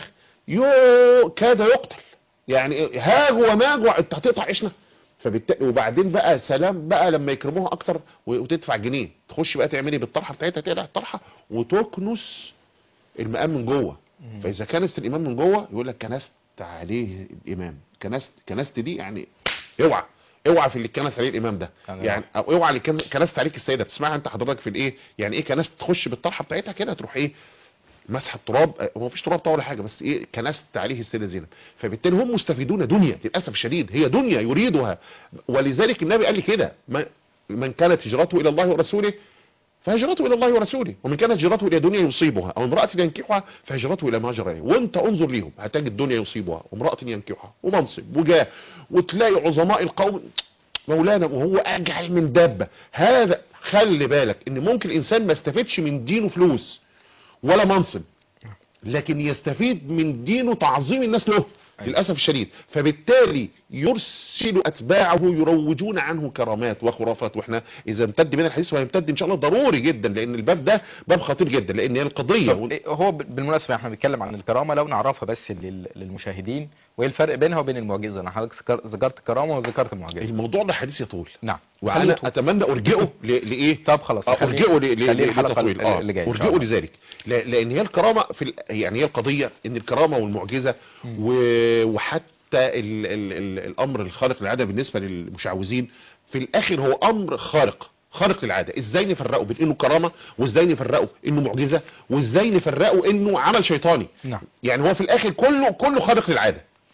يو كاد يقتل يعني إيه؟ هاج وماج انت هتقطع عيشنا فبالتالي وبعدين بقى سلام بقى لما يكرموها اكتر و- وتدفع جنيه تخش بقى تعملي بالطرحه بتاعتها تقلع الطرحه وتكنس المقام من جوه فاذا كنست الامام من جوه يقول لك كنست عليه الامام كنست كنست دي يعني اوعى اوعى في اللي كنس عليه الامام ده يعني يعني او اوعى اللي كن- كنست عليك السيده تسمعها انت حضرتك في الايه يعني ايه كنست تخش بالطرحه بتاعتها كده تروح ايه مسح التراب آه، هو مفيش تراب طبعا ولا حاجه بس ايه كنست عليه السيده زينب فبالتالي هم مستفيدون دنيا للاسف الشديد هي دنيا يريدها ولذلك النبي قال لي كده ما- من كانت هجرته الى الله ورسوله فهجرته الى الله ورسوله ومن كانت هجرته الى دنيا يصيبها او امراه ينكحها فهجرته الى ما هجر اليه وانت انظر ليهم هتجد دنيا يصيبها وامراه ينكحها ومنصب وجاه وتلاقي عظماء القوم مولانا وهو اجعل من دابه هذا خلي بالك ان ممكن الانسان ما يستفيدش من دينه فلوس ولا منصب لكن يستفيد من دينه تعظيم الناس له للاسف الشديد فبالتالي يرسل اتباعه يروجون عنه كرامات وخرافات واحنا اذا امتد بنا الحديث وهيمتد ان شاء الله ضروري جدا لان الباب ده باب خطير جدا لان هي القضيه طب إيه هو ب- بالمناسبة احنا بنتكلم عن الكرامة لو نعرفها بس لل- للمشاهدين وايه الفرق بينها وبين المعجزة انا حضرتك ذكر- ذكرت كرامة وذكرت معجزة الموضوع ده حديث يطول نعم وانا خليته- اتمنى ارجئه ل- لايه طب خلاص اه خليه- ارجئه ل- ل- خليه ل- الحلقة لتطويل اه اللي جاية إن شاء ارجئه الله. لذلك لا- لان هي الكرامه في ال... يعني هي القضيه ان الكرامه والمعجزه و... وحتى ال... ال... ال... الامر الخارق للعاده بالنسبه للمشعوذين في الاخر هو امر خارق خارق للعاده ازاي نفرقه بين انه كرامه وازاي نفرقه انه معجزه وازاي نفرقه انه عمل شيطاني نعم يعني هو في الاخر كله كله خارق للعاده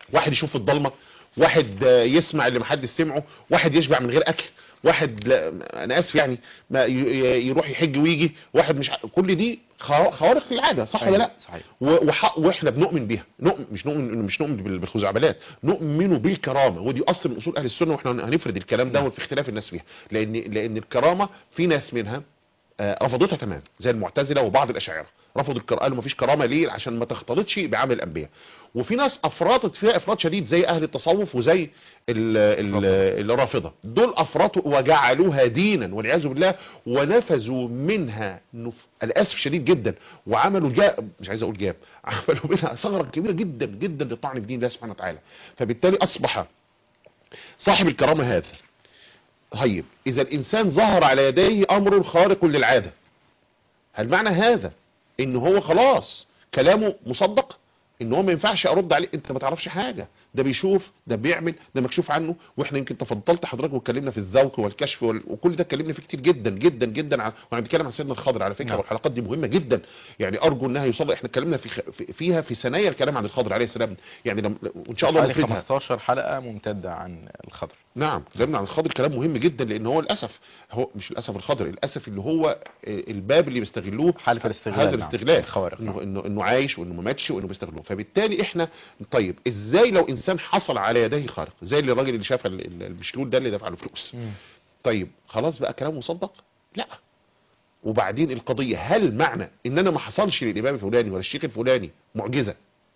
واحد يشوف في الضلمه واحد آه، يسمع اللي محدش سمعه واحد يشبع من غير اكل واحد لا انا اسف يعني ما ي- ي- يروح يحج ويجي واحد مش ع- كل دي خوا- خوارق للعاده صح ولا لا صحيح و- وح- واحنا بنؤمن بيها نؤمن مش نؤمن مش نؤمن بال- بالخزعبلات نؤمن بالكرامه ودي اصل من اصول اهل السنه واحنا هنفرد الكلام ده في اختلاف الناس فيها لان لان الكرامه في ناس منها آه، رفضتها تمام زي المعتزله وبعض الاشاعره رفضوا الكرامه قالوا مفيش كرامه ليه عشان ما تختلطش بعمل الانبياء وفي ناس افرطت فيها افراط شديد زي اهل التصوف وزي ال- ال- الرافضه دول افرطوا وجعلوها دينا والعياذ بالله ونفذوا منها نف... الاسف شديد جدا وعملوا جاب مش عايز اقول جاب عملوا منها ثغره كبيره جدا جدا للطعن في دين الله سبحانه وتعالى فبالتالي اصبح صاحب الكرامه هذا طيب اذا الانسان ظهر على يديه امر خارق للعاده هل معنى هذا ان هو خلاص كلامه مصدق ان هو ما ينفعش ارد عليه انت ما تعرفش حاجه ده بيشوف ده بيعمل ده مكشوف عنه واحنا يمكن تفضلت حضرتك واتكلمنا في الذوق والكشف وال... وكل ده اتكلمنا فيه كتير جدا جدا جدا عن وانا بنتكلم عن سيدنا الخضر على فكره نعم. والحلقات دي مهمه جدا يعني ارجو انها يوصل احنا اتكلمنا في... خ... في- فيها في ثنايا الكلام عن الخضر عليه السلام يعني لم... وان شاء الله حوالي نفردها 15 حلقة ممتدة عن الخضر نعم كلامنا عن الخضر كلام مهم جدا لان هو للاسف هو مش للاسف الخضر للاسف اللي هو الباب اللي بيستغلوه حالف الاستغلال هذا نعم. الاستغلال الخوارق انه نعم. انه انه عايش وانه ما ماتش وانه بيستغلوه فبالتالي احنا طيب ازاي لو انسان حصل على يديه خارق زي اللي الراجل اللي شاف ال- ال- المشلول ده اللي دفع له فلوس مم. طيب خلاص بقى كلام مصدق لا وبعدين القضية هل معنى ان انا ما حصلش للامام الفلاني ولا الشيخ الفلاني معجزة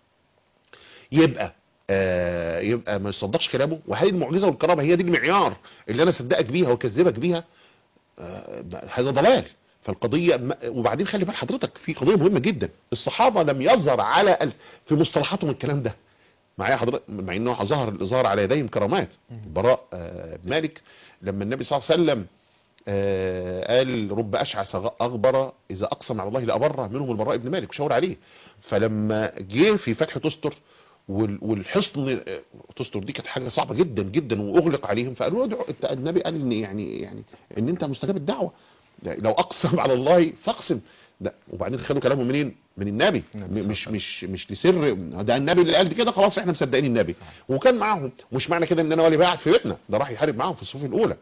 يبقى آه يبقى ما يصدقش كلامه وهل المعجزة والكرامة هي دي المعيار اللي انا اصدقك بيها واكذبك بيها آه هذا ضلال فالقضية م- وبعدين خلي بال حضرتك في قضية مهمة جدا الصحابة لم يظهر على ال- في مصطلحاتهم الكلام ده معايا حضرتك مع انه ظهر ظهر على يديهم كرامات براء آه، بن مالك لما النبي صلى الله عليه وسلم آه، قال رب اشعث غ- اغبر اذا اقسم على الله لابره منهم البراء بن مالك وشاور عليه فلما جه في فتح تستر وال- والحصن آه، تستر دي كانت حاجه صعبه جدا جدا واغلق عليهم فقالوا له ادعوا انت النبي قال ان يعني يعني ان انت مستجاب الدعوه لو اقسم على الله فاقسم ده وبعدين خدوا كلامه منين من النبي النبي م- مش مش مش لسر ده النبي اللي قال دي كده خلاص احنا مصدقين النبي وكان معاهم مش معنى كده ان انا ولي قاعد في بيتنا ده راح يحارب معاهم في الصفوف الاولى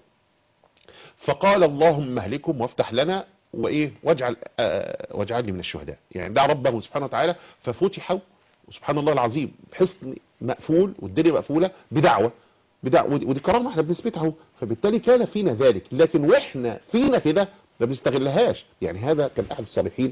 فقال اللهم اهلكم وافتح لنا وايه واجعل آه واجعل لي من الشهداء يعني دعا ربه سبحانه وتعالى ففتحوا وسبحان الله العظيم حصن مقفول والدنيا مقفوله بدعوه بدعوه ودي ودي كرامه احنا بنثبتها اهو فبالتالي كان فينا ذلك لكن واحنا فينا كده ما بنستغلهاش يعني هذا كان احد الصالحين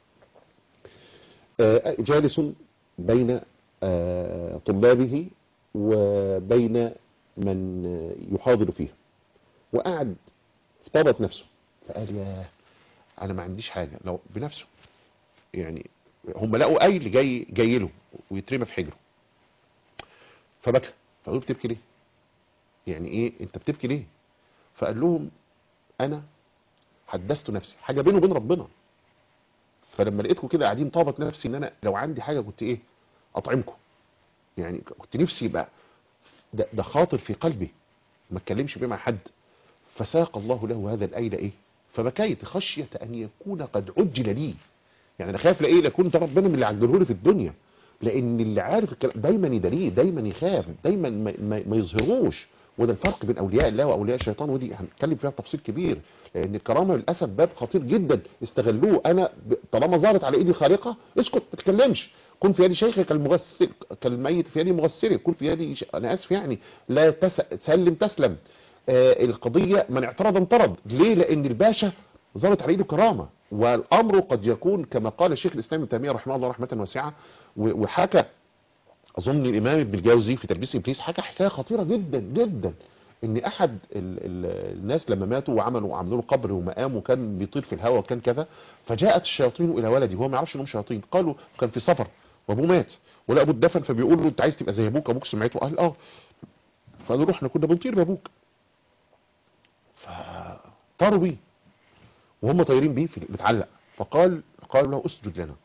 آه، جالس بين آه، طلابه وبين من آه، يحاضر فيه وقعد افترض نفسه فقال يا انا ما عنديش حاجه لو بنفسه يعني هم لقوا ايل جاي جاي له ويترمى في حجره فبكى فقالوا بتبكي ليه يعني ايه انت بتبكي ليه فقال لهم انا حدثت نفسي حاجه بيني وبين ربنا فلما لقيتكم كده قاعدين طابت نفسي ان انا لو عندي حاجه كنت ايه اطعمكم يعني كنت نفسي يبقى ده, ده خاطر في قلبي ما اتكلمش بيه مع حد فساق الله له هذا الايل ايه فبكيت خشيه ان يكون قد عجل لي يعني انا خايف لايه لكون ده ربنا من اللي عجله لي في الدنيا لان اللي عارف الكلام دايما يداريه دايما يخاف دايما ما, ما, ما يظهروش وده الفرق بين اولياء الله واولياء الشيطان ودي هنتكلم فيها بتفصيل كبير لان الكرامه للاسف باب خطير جدا استغلوه انا ب- طالما ظهرت على ايدي خارقه اسكت ما تتكلمش كن في يد شيخك كالمغسل كالميت في يد مغسله كن في يدي ش... انا اسف يعني لا تس... سلم تسلم آه القضيه من اعترض انطرد ليه لان الباشا ظهرت على ايده كرامه والامر قد يكون كما قال الشيخ الاسلام ابن تيميه رحمه الله رحمه واسعه و- وحكى اظن الامام ابن الجوزي في تلبيس ابليس حكى حكايه خطيره جدا جدا ان احد ال ال الناس لما ماتوا وعملوا عملوا له قبر ومقام وكان بيطير في الهواء وكان كذا فجاءت الشياطين الى ولدي وهو ما يعرفش انهم شياطين قالوا كان في سفر وابوه مات ولا ابوه اتدفن فبيقول له انت عايز تبقى زي ابوك ابوك سمعته قال اه فقالوا له احنا كنا بنطير بابوك فطاروا بيه وهم طايرين بيه في متعلق فقال قالوا له اسجد لنا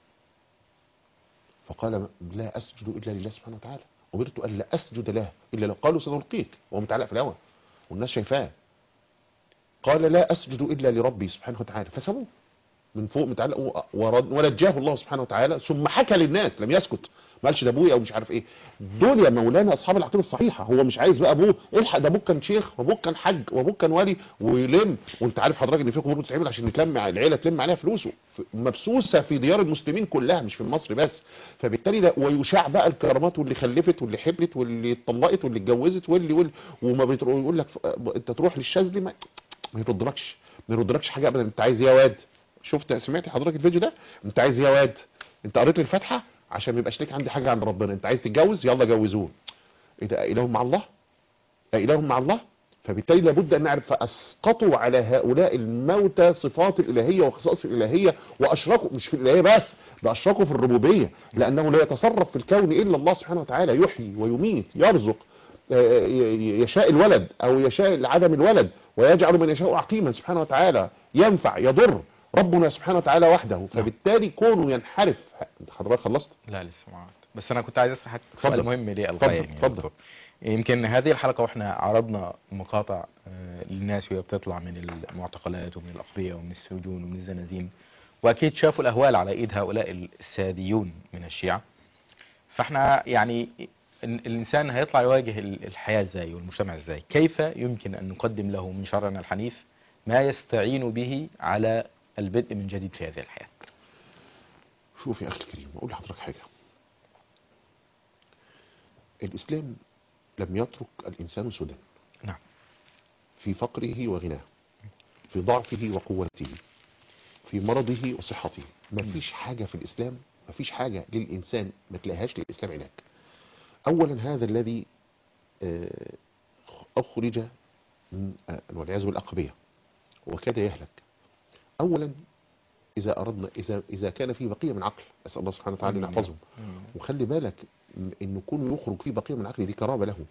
فقال لا اسجد الا لله سبحانه وتعالى امرت ان لا اسجد له الا لو قالوا سنلقيك وهو متعلق في الهواء والناس شايفاه قال لا اسجد الا لربي سبحانه وتعالى فسابوه من فوق متعلق و- ورد- ونجاه الله سبحانه وتعالى ثم حكى للناس لم يسكت ما قالش ده ابويا او مش عارف ايه دول يا مولانا اصحاب العقيده الصحيحه هو مش عايز بقى ابوه الحق ده ابوك كان شيخ وابوك كان حج وابوك كان ولي ويلم وانت عارف حضرتك ان في قبور بتتعمل عشان يتلم العيله تلم عليها فلوسه ف- مبسوسه في ديار المسلمين كلها مش في مصر بس فبالتالي ده ويشاع بقى الكرامات واللي خلفت واللي حبلت واللي اتطلقت واللي اتجوزت واللي واللي وما بتروح يقول لك ف- انت تروح للشاذلي ما ما يردلكش ما يردلكش حاجه ابدا انت عايز ايه يا واد شفت سمعت حضرتك الفيديو ده انت عايز ايه يا واد انت قريت لي الفاتحه عشان ما يبقاش ليك عندي حاجه عند ربنا انت عايز تتجوز يلا جوزوه ايه ده اله مع الله اله مع الله فبالتالي لابد ان نعرف فاسقطوا على هؤلاء الموتى صفات الالهيه وخصائص الالهيه واشركوا مش في الالهيه بس ده اشركوا في الربوبيه لانه لا يتصرف في الكون الا الله سبحانه وتعالى يحيي ويميت يرزق آه، ي- يشاء الولد او يشاء عدم الولد ويجعل من يشاء عقيما سبحانه وتعالى ينفع يضر ربنا سبحانه وتعالى وحده فبالتالي كونه ينحرف حضرتك خلصت لا لسه ما عرفت. بس انا كنت عايز اسال حضرتك سؤال اتفضل. مهم ليه اتفضل، الغايه يعني يا اتفضل. دكتور. يمكن هذه الحلقه واحنا عرضنا مقاطع آه، للناس وهي بتطلع من المعتقلات ومن الاقبيه ومن السجون ومن الزنازين واكيد شافوا الاهوال على ايد هؤلاء الساديون من الشيعه فاحنا يعني ال- الانسان هيطلع يواجه ال- الحياه ازاي والمجتمع ازاي كيف يمكن ان نقدم له من شرعنا الحنيف ما يستعين به على البدء من جديد في هذه الحياه شوف يا اخي الكريم اقول لحضرتك حاجه الاسلام لم يترك الانسان سدى نعم في فقره وغناه في ضعفه وقوته في مرضه وصحته ما فيش حاجة في الإسلام ما فيش حاجة للإنسان ما تلاقيهاش للإسلام علاج أولا هذا الذي آه، أخرج من آه، والعياذ بالأقبية وكاد يهلك أولا إذا أردنا إذا إذا كان في بقية من عقل أسأل الله سبحانه وتعالى أن يحفظهم وخلي بالك م- إنه كونه يخرج فيه بقية من عقل دي كرامة له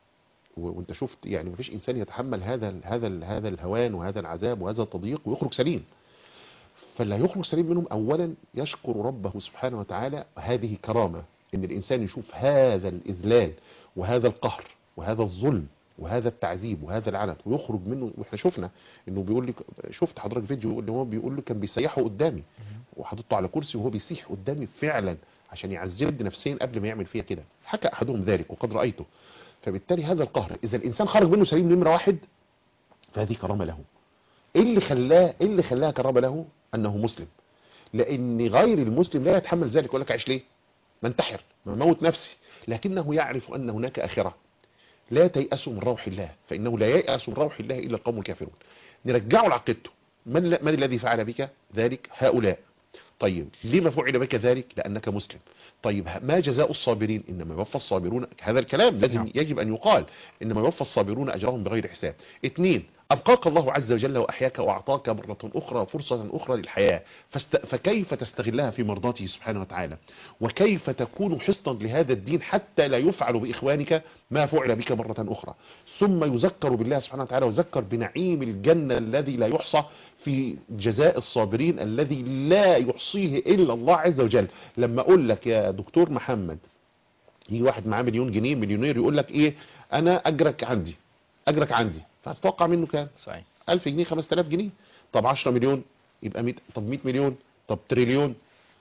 و- وانت شفت يعني مفيش انسان يتحمل هذا ال هذا ال هذا الهوان وهذا العذاب وهذا التضييق ويخرج سليم فاللي هيخرج سليم منهم اولا يشكر ربه سبحانه وتعالى هذه كرامه ان الانسان يشوف هذا الاذلال وهذا القهر وهذا الظلم وهذا التعذيب وهذا العنت ويخرج منه واحنا شفنا انه بيقول لك شفت حضرتك فيديو اللي هو بيقول له كان بيسيحه قدامي وحاططه على كرسي وهو بيسيح قدامي فعلا عشان يعذبني نفسيا قبل ما يعمل فيها كده حكى احدهم ذلك وقد رايته فبالتالي هذا القهر اذا الانسان خرج منه سليم نمره واحد فهذه كرامه له ايه اللي خلاه ايه اللي خلاها كرامه له انه مسلم لان غير المسلم لا يتحمل ذلك يقول لك عيش ليه ما انتحر ما موت نفسي لكنه يعرف ان هناك اخره لا تيأسوا من روح الله فانه لا ييأس من روح الله الا القوم الكافرون نرجعه لعقيدته من, من الذي فعل بك ذلك هؤلاء طيب لما فعل بك ذلك لأنك مسلم طيب ما جزاء الصابرين إنما يوفى الصابرون هذا الكلام لازم نعم. يجب أن يقال إنما يوفى الصابرون أجرهم بغير حساب اثنين أبقاك الله عز وجل وأحياك وأعطاك مرة أخرى فرصة أخرى للحياة فاست... فكيف تستغلها في مرضاته سبحانه وتعالى وكيف تكون حصنا لهذا الدين حتى لا يفعل بإخوانك ما فعل بك مرة أخرى ثم يذكر بالله سبحانه وتعالى ويذكر بنعيم الجنة الذي لا يحصى في جزاء الصابرين الذي لا يحصيه إلا الله عز وجل لما أقول لك يا دكتور محمد يجي واحد معاه مليون جنيه مليونير يقول لك إيه أنا أجرك عندي أجرك عندي فهتتوقع منه كام صحيح 1000 جنيه 5000 جنيه طب 10 مليون يبقى 100 طب 100 مليون طب تريليون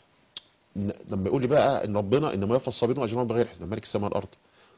ن- لما يقول لي بقى ان ربنا انما يوفى الصابرين اجرهم بغير حساب ملك السماء والارض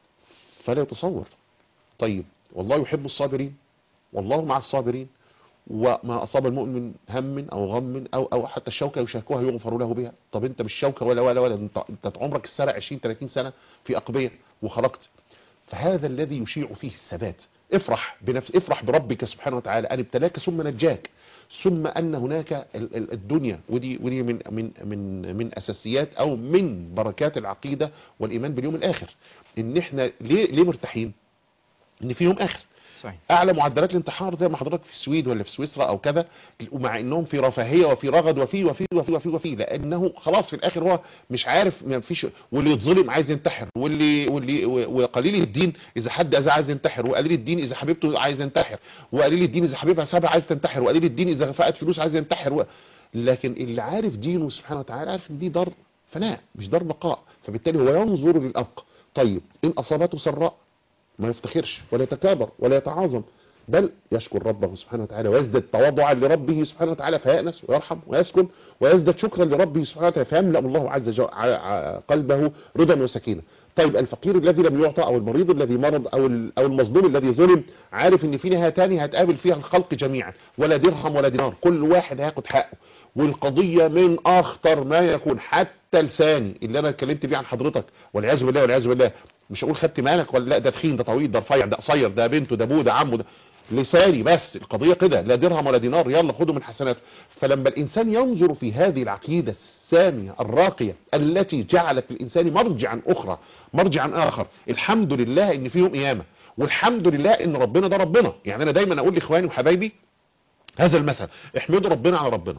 فلا يتصور طيب والله يحب الصابرين والله مع الصابرين وما اصاب المؤمن من هم او غم او او حتى الشوكه يشاكوها يغفر له بها طب انت مش شوكه ولا ولا ولا انت انت عمرك السنه 20 30 سنه في اقبيه وخرجت فهذا الذي يشيع فيه الثبات افرح بنفس افرح بربك سبحانه وتعالى ان ابتلاك ثم نجاك ثم ان هناك ال- ال- الدنيا ودي ودي من من من من اساسيات او من بركات العقيده والايمان باليوم الاخر ان احنا ليه ليه مرتاحين ان في يوم اخر صحيح اعلى معدلات الانتحار زي ما حضرتك في السويد ولا في سويسرا او كذا ومع انهم في رفاهيه وفي رغد وفي وفي وفي وفي وفي لانه خلاص في الاخر هو مش عارف ما فيش واللي يتظلم عايز ينتحر واللي واللي وقليل الدين اذا حد اذى عايز ينتحر وقليل الدين اذا حبيبته عايز ينتحر وقليل الدين اذا حبيبها سابها عايز تنتحر وقليل الدين اذا فقد فلوس عايز ينتحر و... لكن اللي عارف دينه سبحانه وتعالى عارف ان دي دار فناء مش دار بقاء فبالتالي هو ينظر للابقى طيب ان اصابته سراء ما يفتخرش ولا يتكابر ولا يتعاظم بل يشكر ربه سبحانه وتعالى ويزداد تواضعا لربه سبحانه وتعالى فيأنس ويرحم ويسكن ويزداد شكرا لربه سبحانه وتعالى فيملأ الله عز وجل قلبه رضا وسكينة طيب الفقير الذي لم يعطى او المريض الذي مرض او ال- او المظلوم الذي ظلم عارف ان في نهايه تانية هتقابل فيها الخلق جميعا ولا درهم ولا دينار كل واحد هياخد حقه والقضيه من اخطر ما يكون حتى لساني اللي انا اتكلمت بيه عن حضرتك والعياذ بالله والعياذ بالله مش هقول خدت مالك ولا لا ده تخين ده طويل ده رفيع ده قصير ده بنته ده ابوه ده عمه ده لساني بس القضيه كده لا درهم ولا دينار يلا خدوا من حسناته فلما الانسان ينظر في هذه العقيده الساميه الراقيه التي جعلت الانسان مرجعا اخرى مرجعا اخر الحمد لله ان في يوم قيامه والحمد لله ان ربنا ده ربنا يعني انا دايما اقول لاخواني وحبايبي هذا المثل احمدوا ربنا على ربنا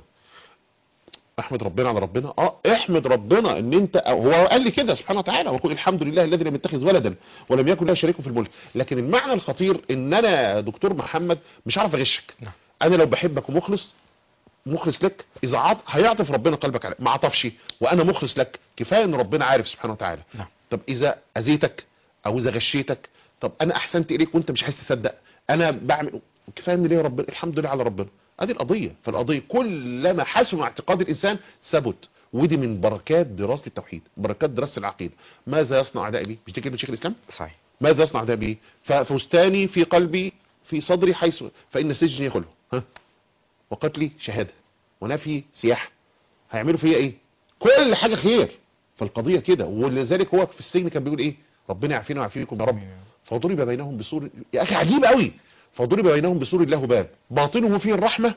احمد ربنا على ربنا اه احمد ربنا ان انت هو قال لي كده سبحانه وتعالى وقل الحمد لله الذي لم يتخذ ولدا ولم يكن له شريك في الملك لكن المعنى الخطير ان انا يا دكتور محمد مش عارف اغشك نعم. انا لو بحبك ومخلص مخلص لك اذا عط هيعطف ربنا قلبك عليه ما عطفش وانا مخلص لك كفايه ان ربنا عارف سبحانه وتعالى نعم. طب اذا اذيتك او اذا غشيتك طب انا احسنت اليك وانت مش عايز تصدق انا بعمل كفايه ان ليه ربنا الحمد لله على ربنا ادي القضيه فالقضيه كلما حسن اعتقاد الانسان ثبت ودي من بركات دراسه التوحيد بركات دراسه العقيده ماذا يصنع اعدائي بي مش دي كلمه شيخ الاسلام صحيح ماذا يصنع ده بي ففستاني في قلبي في صدري حيث فإن سجني يخله ها وقتلي شهادة ونفي سياحة هيعملوا فيا ايه كل حاجة خير فالقضية كده ولذلك هو في السجن كان بيقول ايه ربنا يعافينا ويعافيكم يا رب فضرب بينهم بسور يا اخي عجيب قوي فضرب بينهم بسور له باب باطنه فيه الرحمة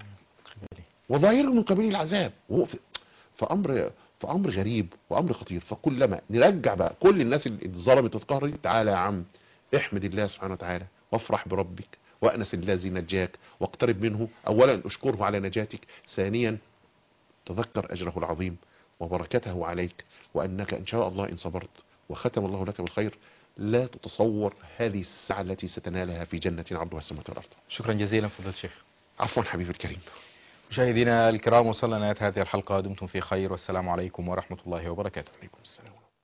وظاهره من قبيل العذاب وهو في فامر فامر غريب وامر خطير فكلما نرجع بقى كل الناس اللي ظلمت واتقهرت تعالى يا عم احمد الله سبحانه وتعالى وافرح بربك وانس الذي نجاك واقترب منه اولا اشكره على نجاتك ثانيا تذكر اجره العظيم وبركته عليك وانك ان شاء الله ان صبرت وختم الله لك بالخير لا تتصور هذه الساعة التي ستنالها في جنة عرضها السماوات والارض شكرا جزيلا فضيلة الشيخ عفوا حبيبي الكريم مشاهدينا الكرام وصلنا نهاية هذه الحلقة دمتم في خير والسلام عليكم ورحمة الله وبركاته عليكم السلام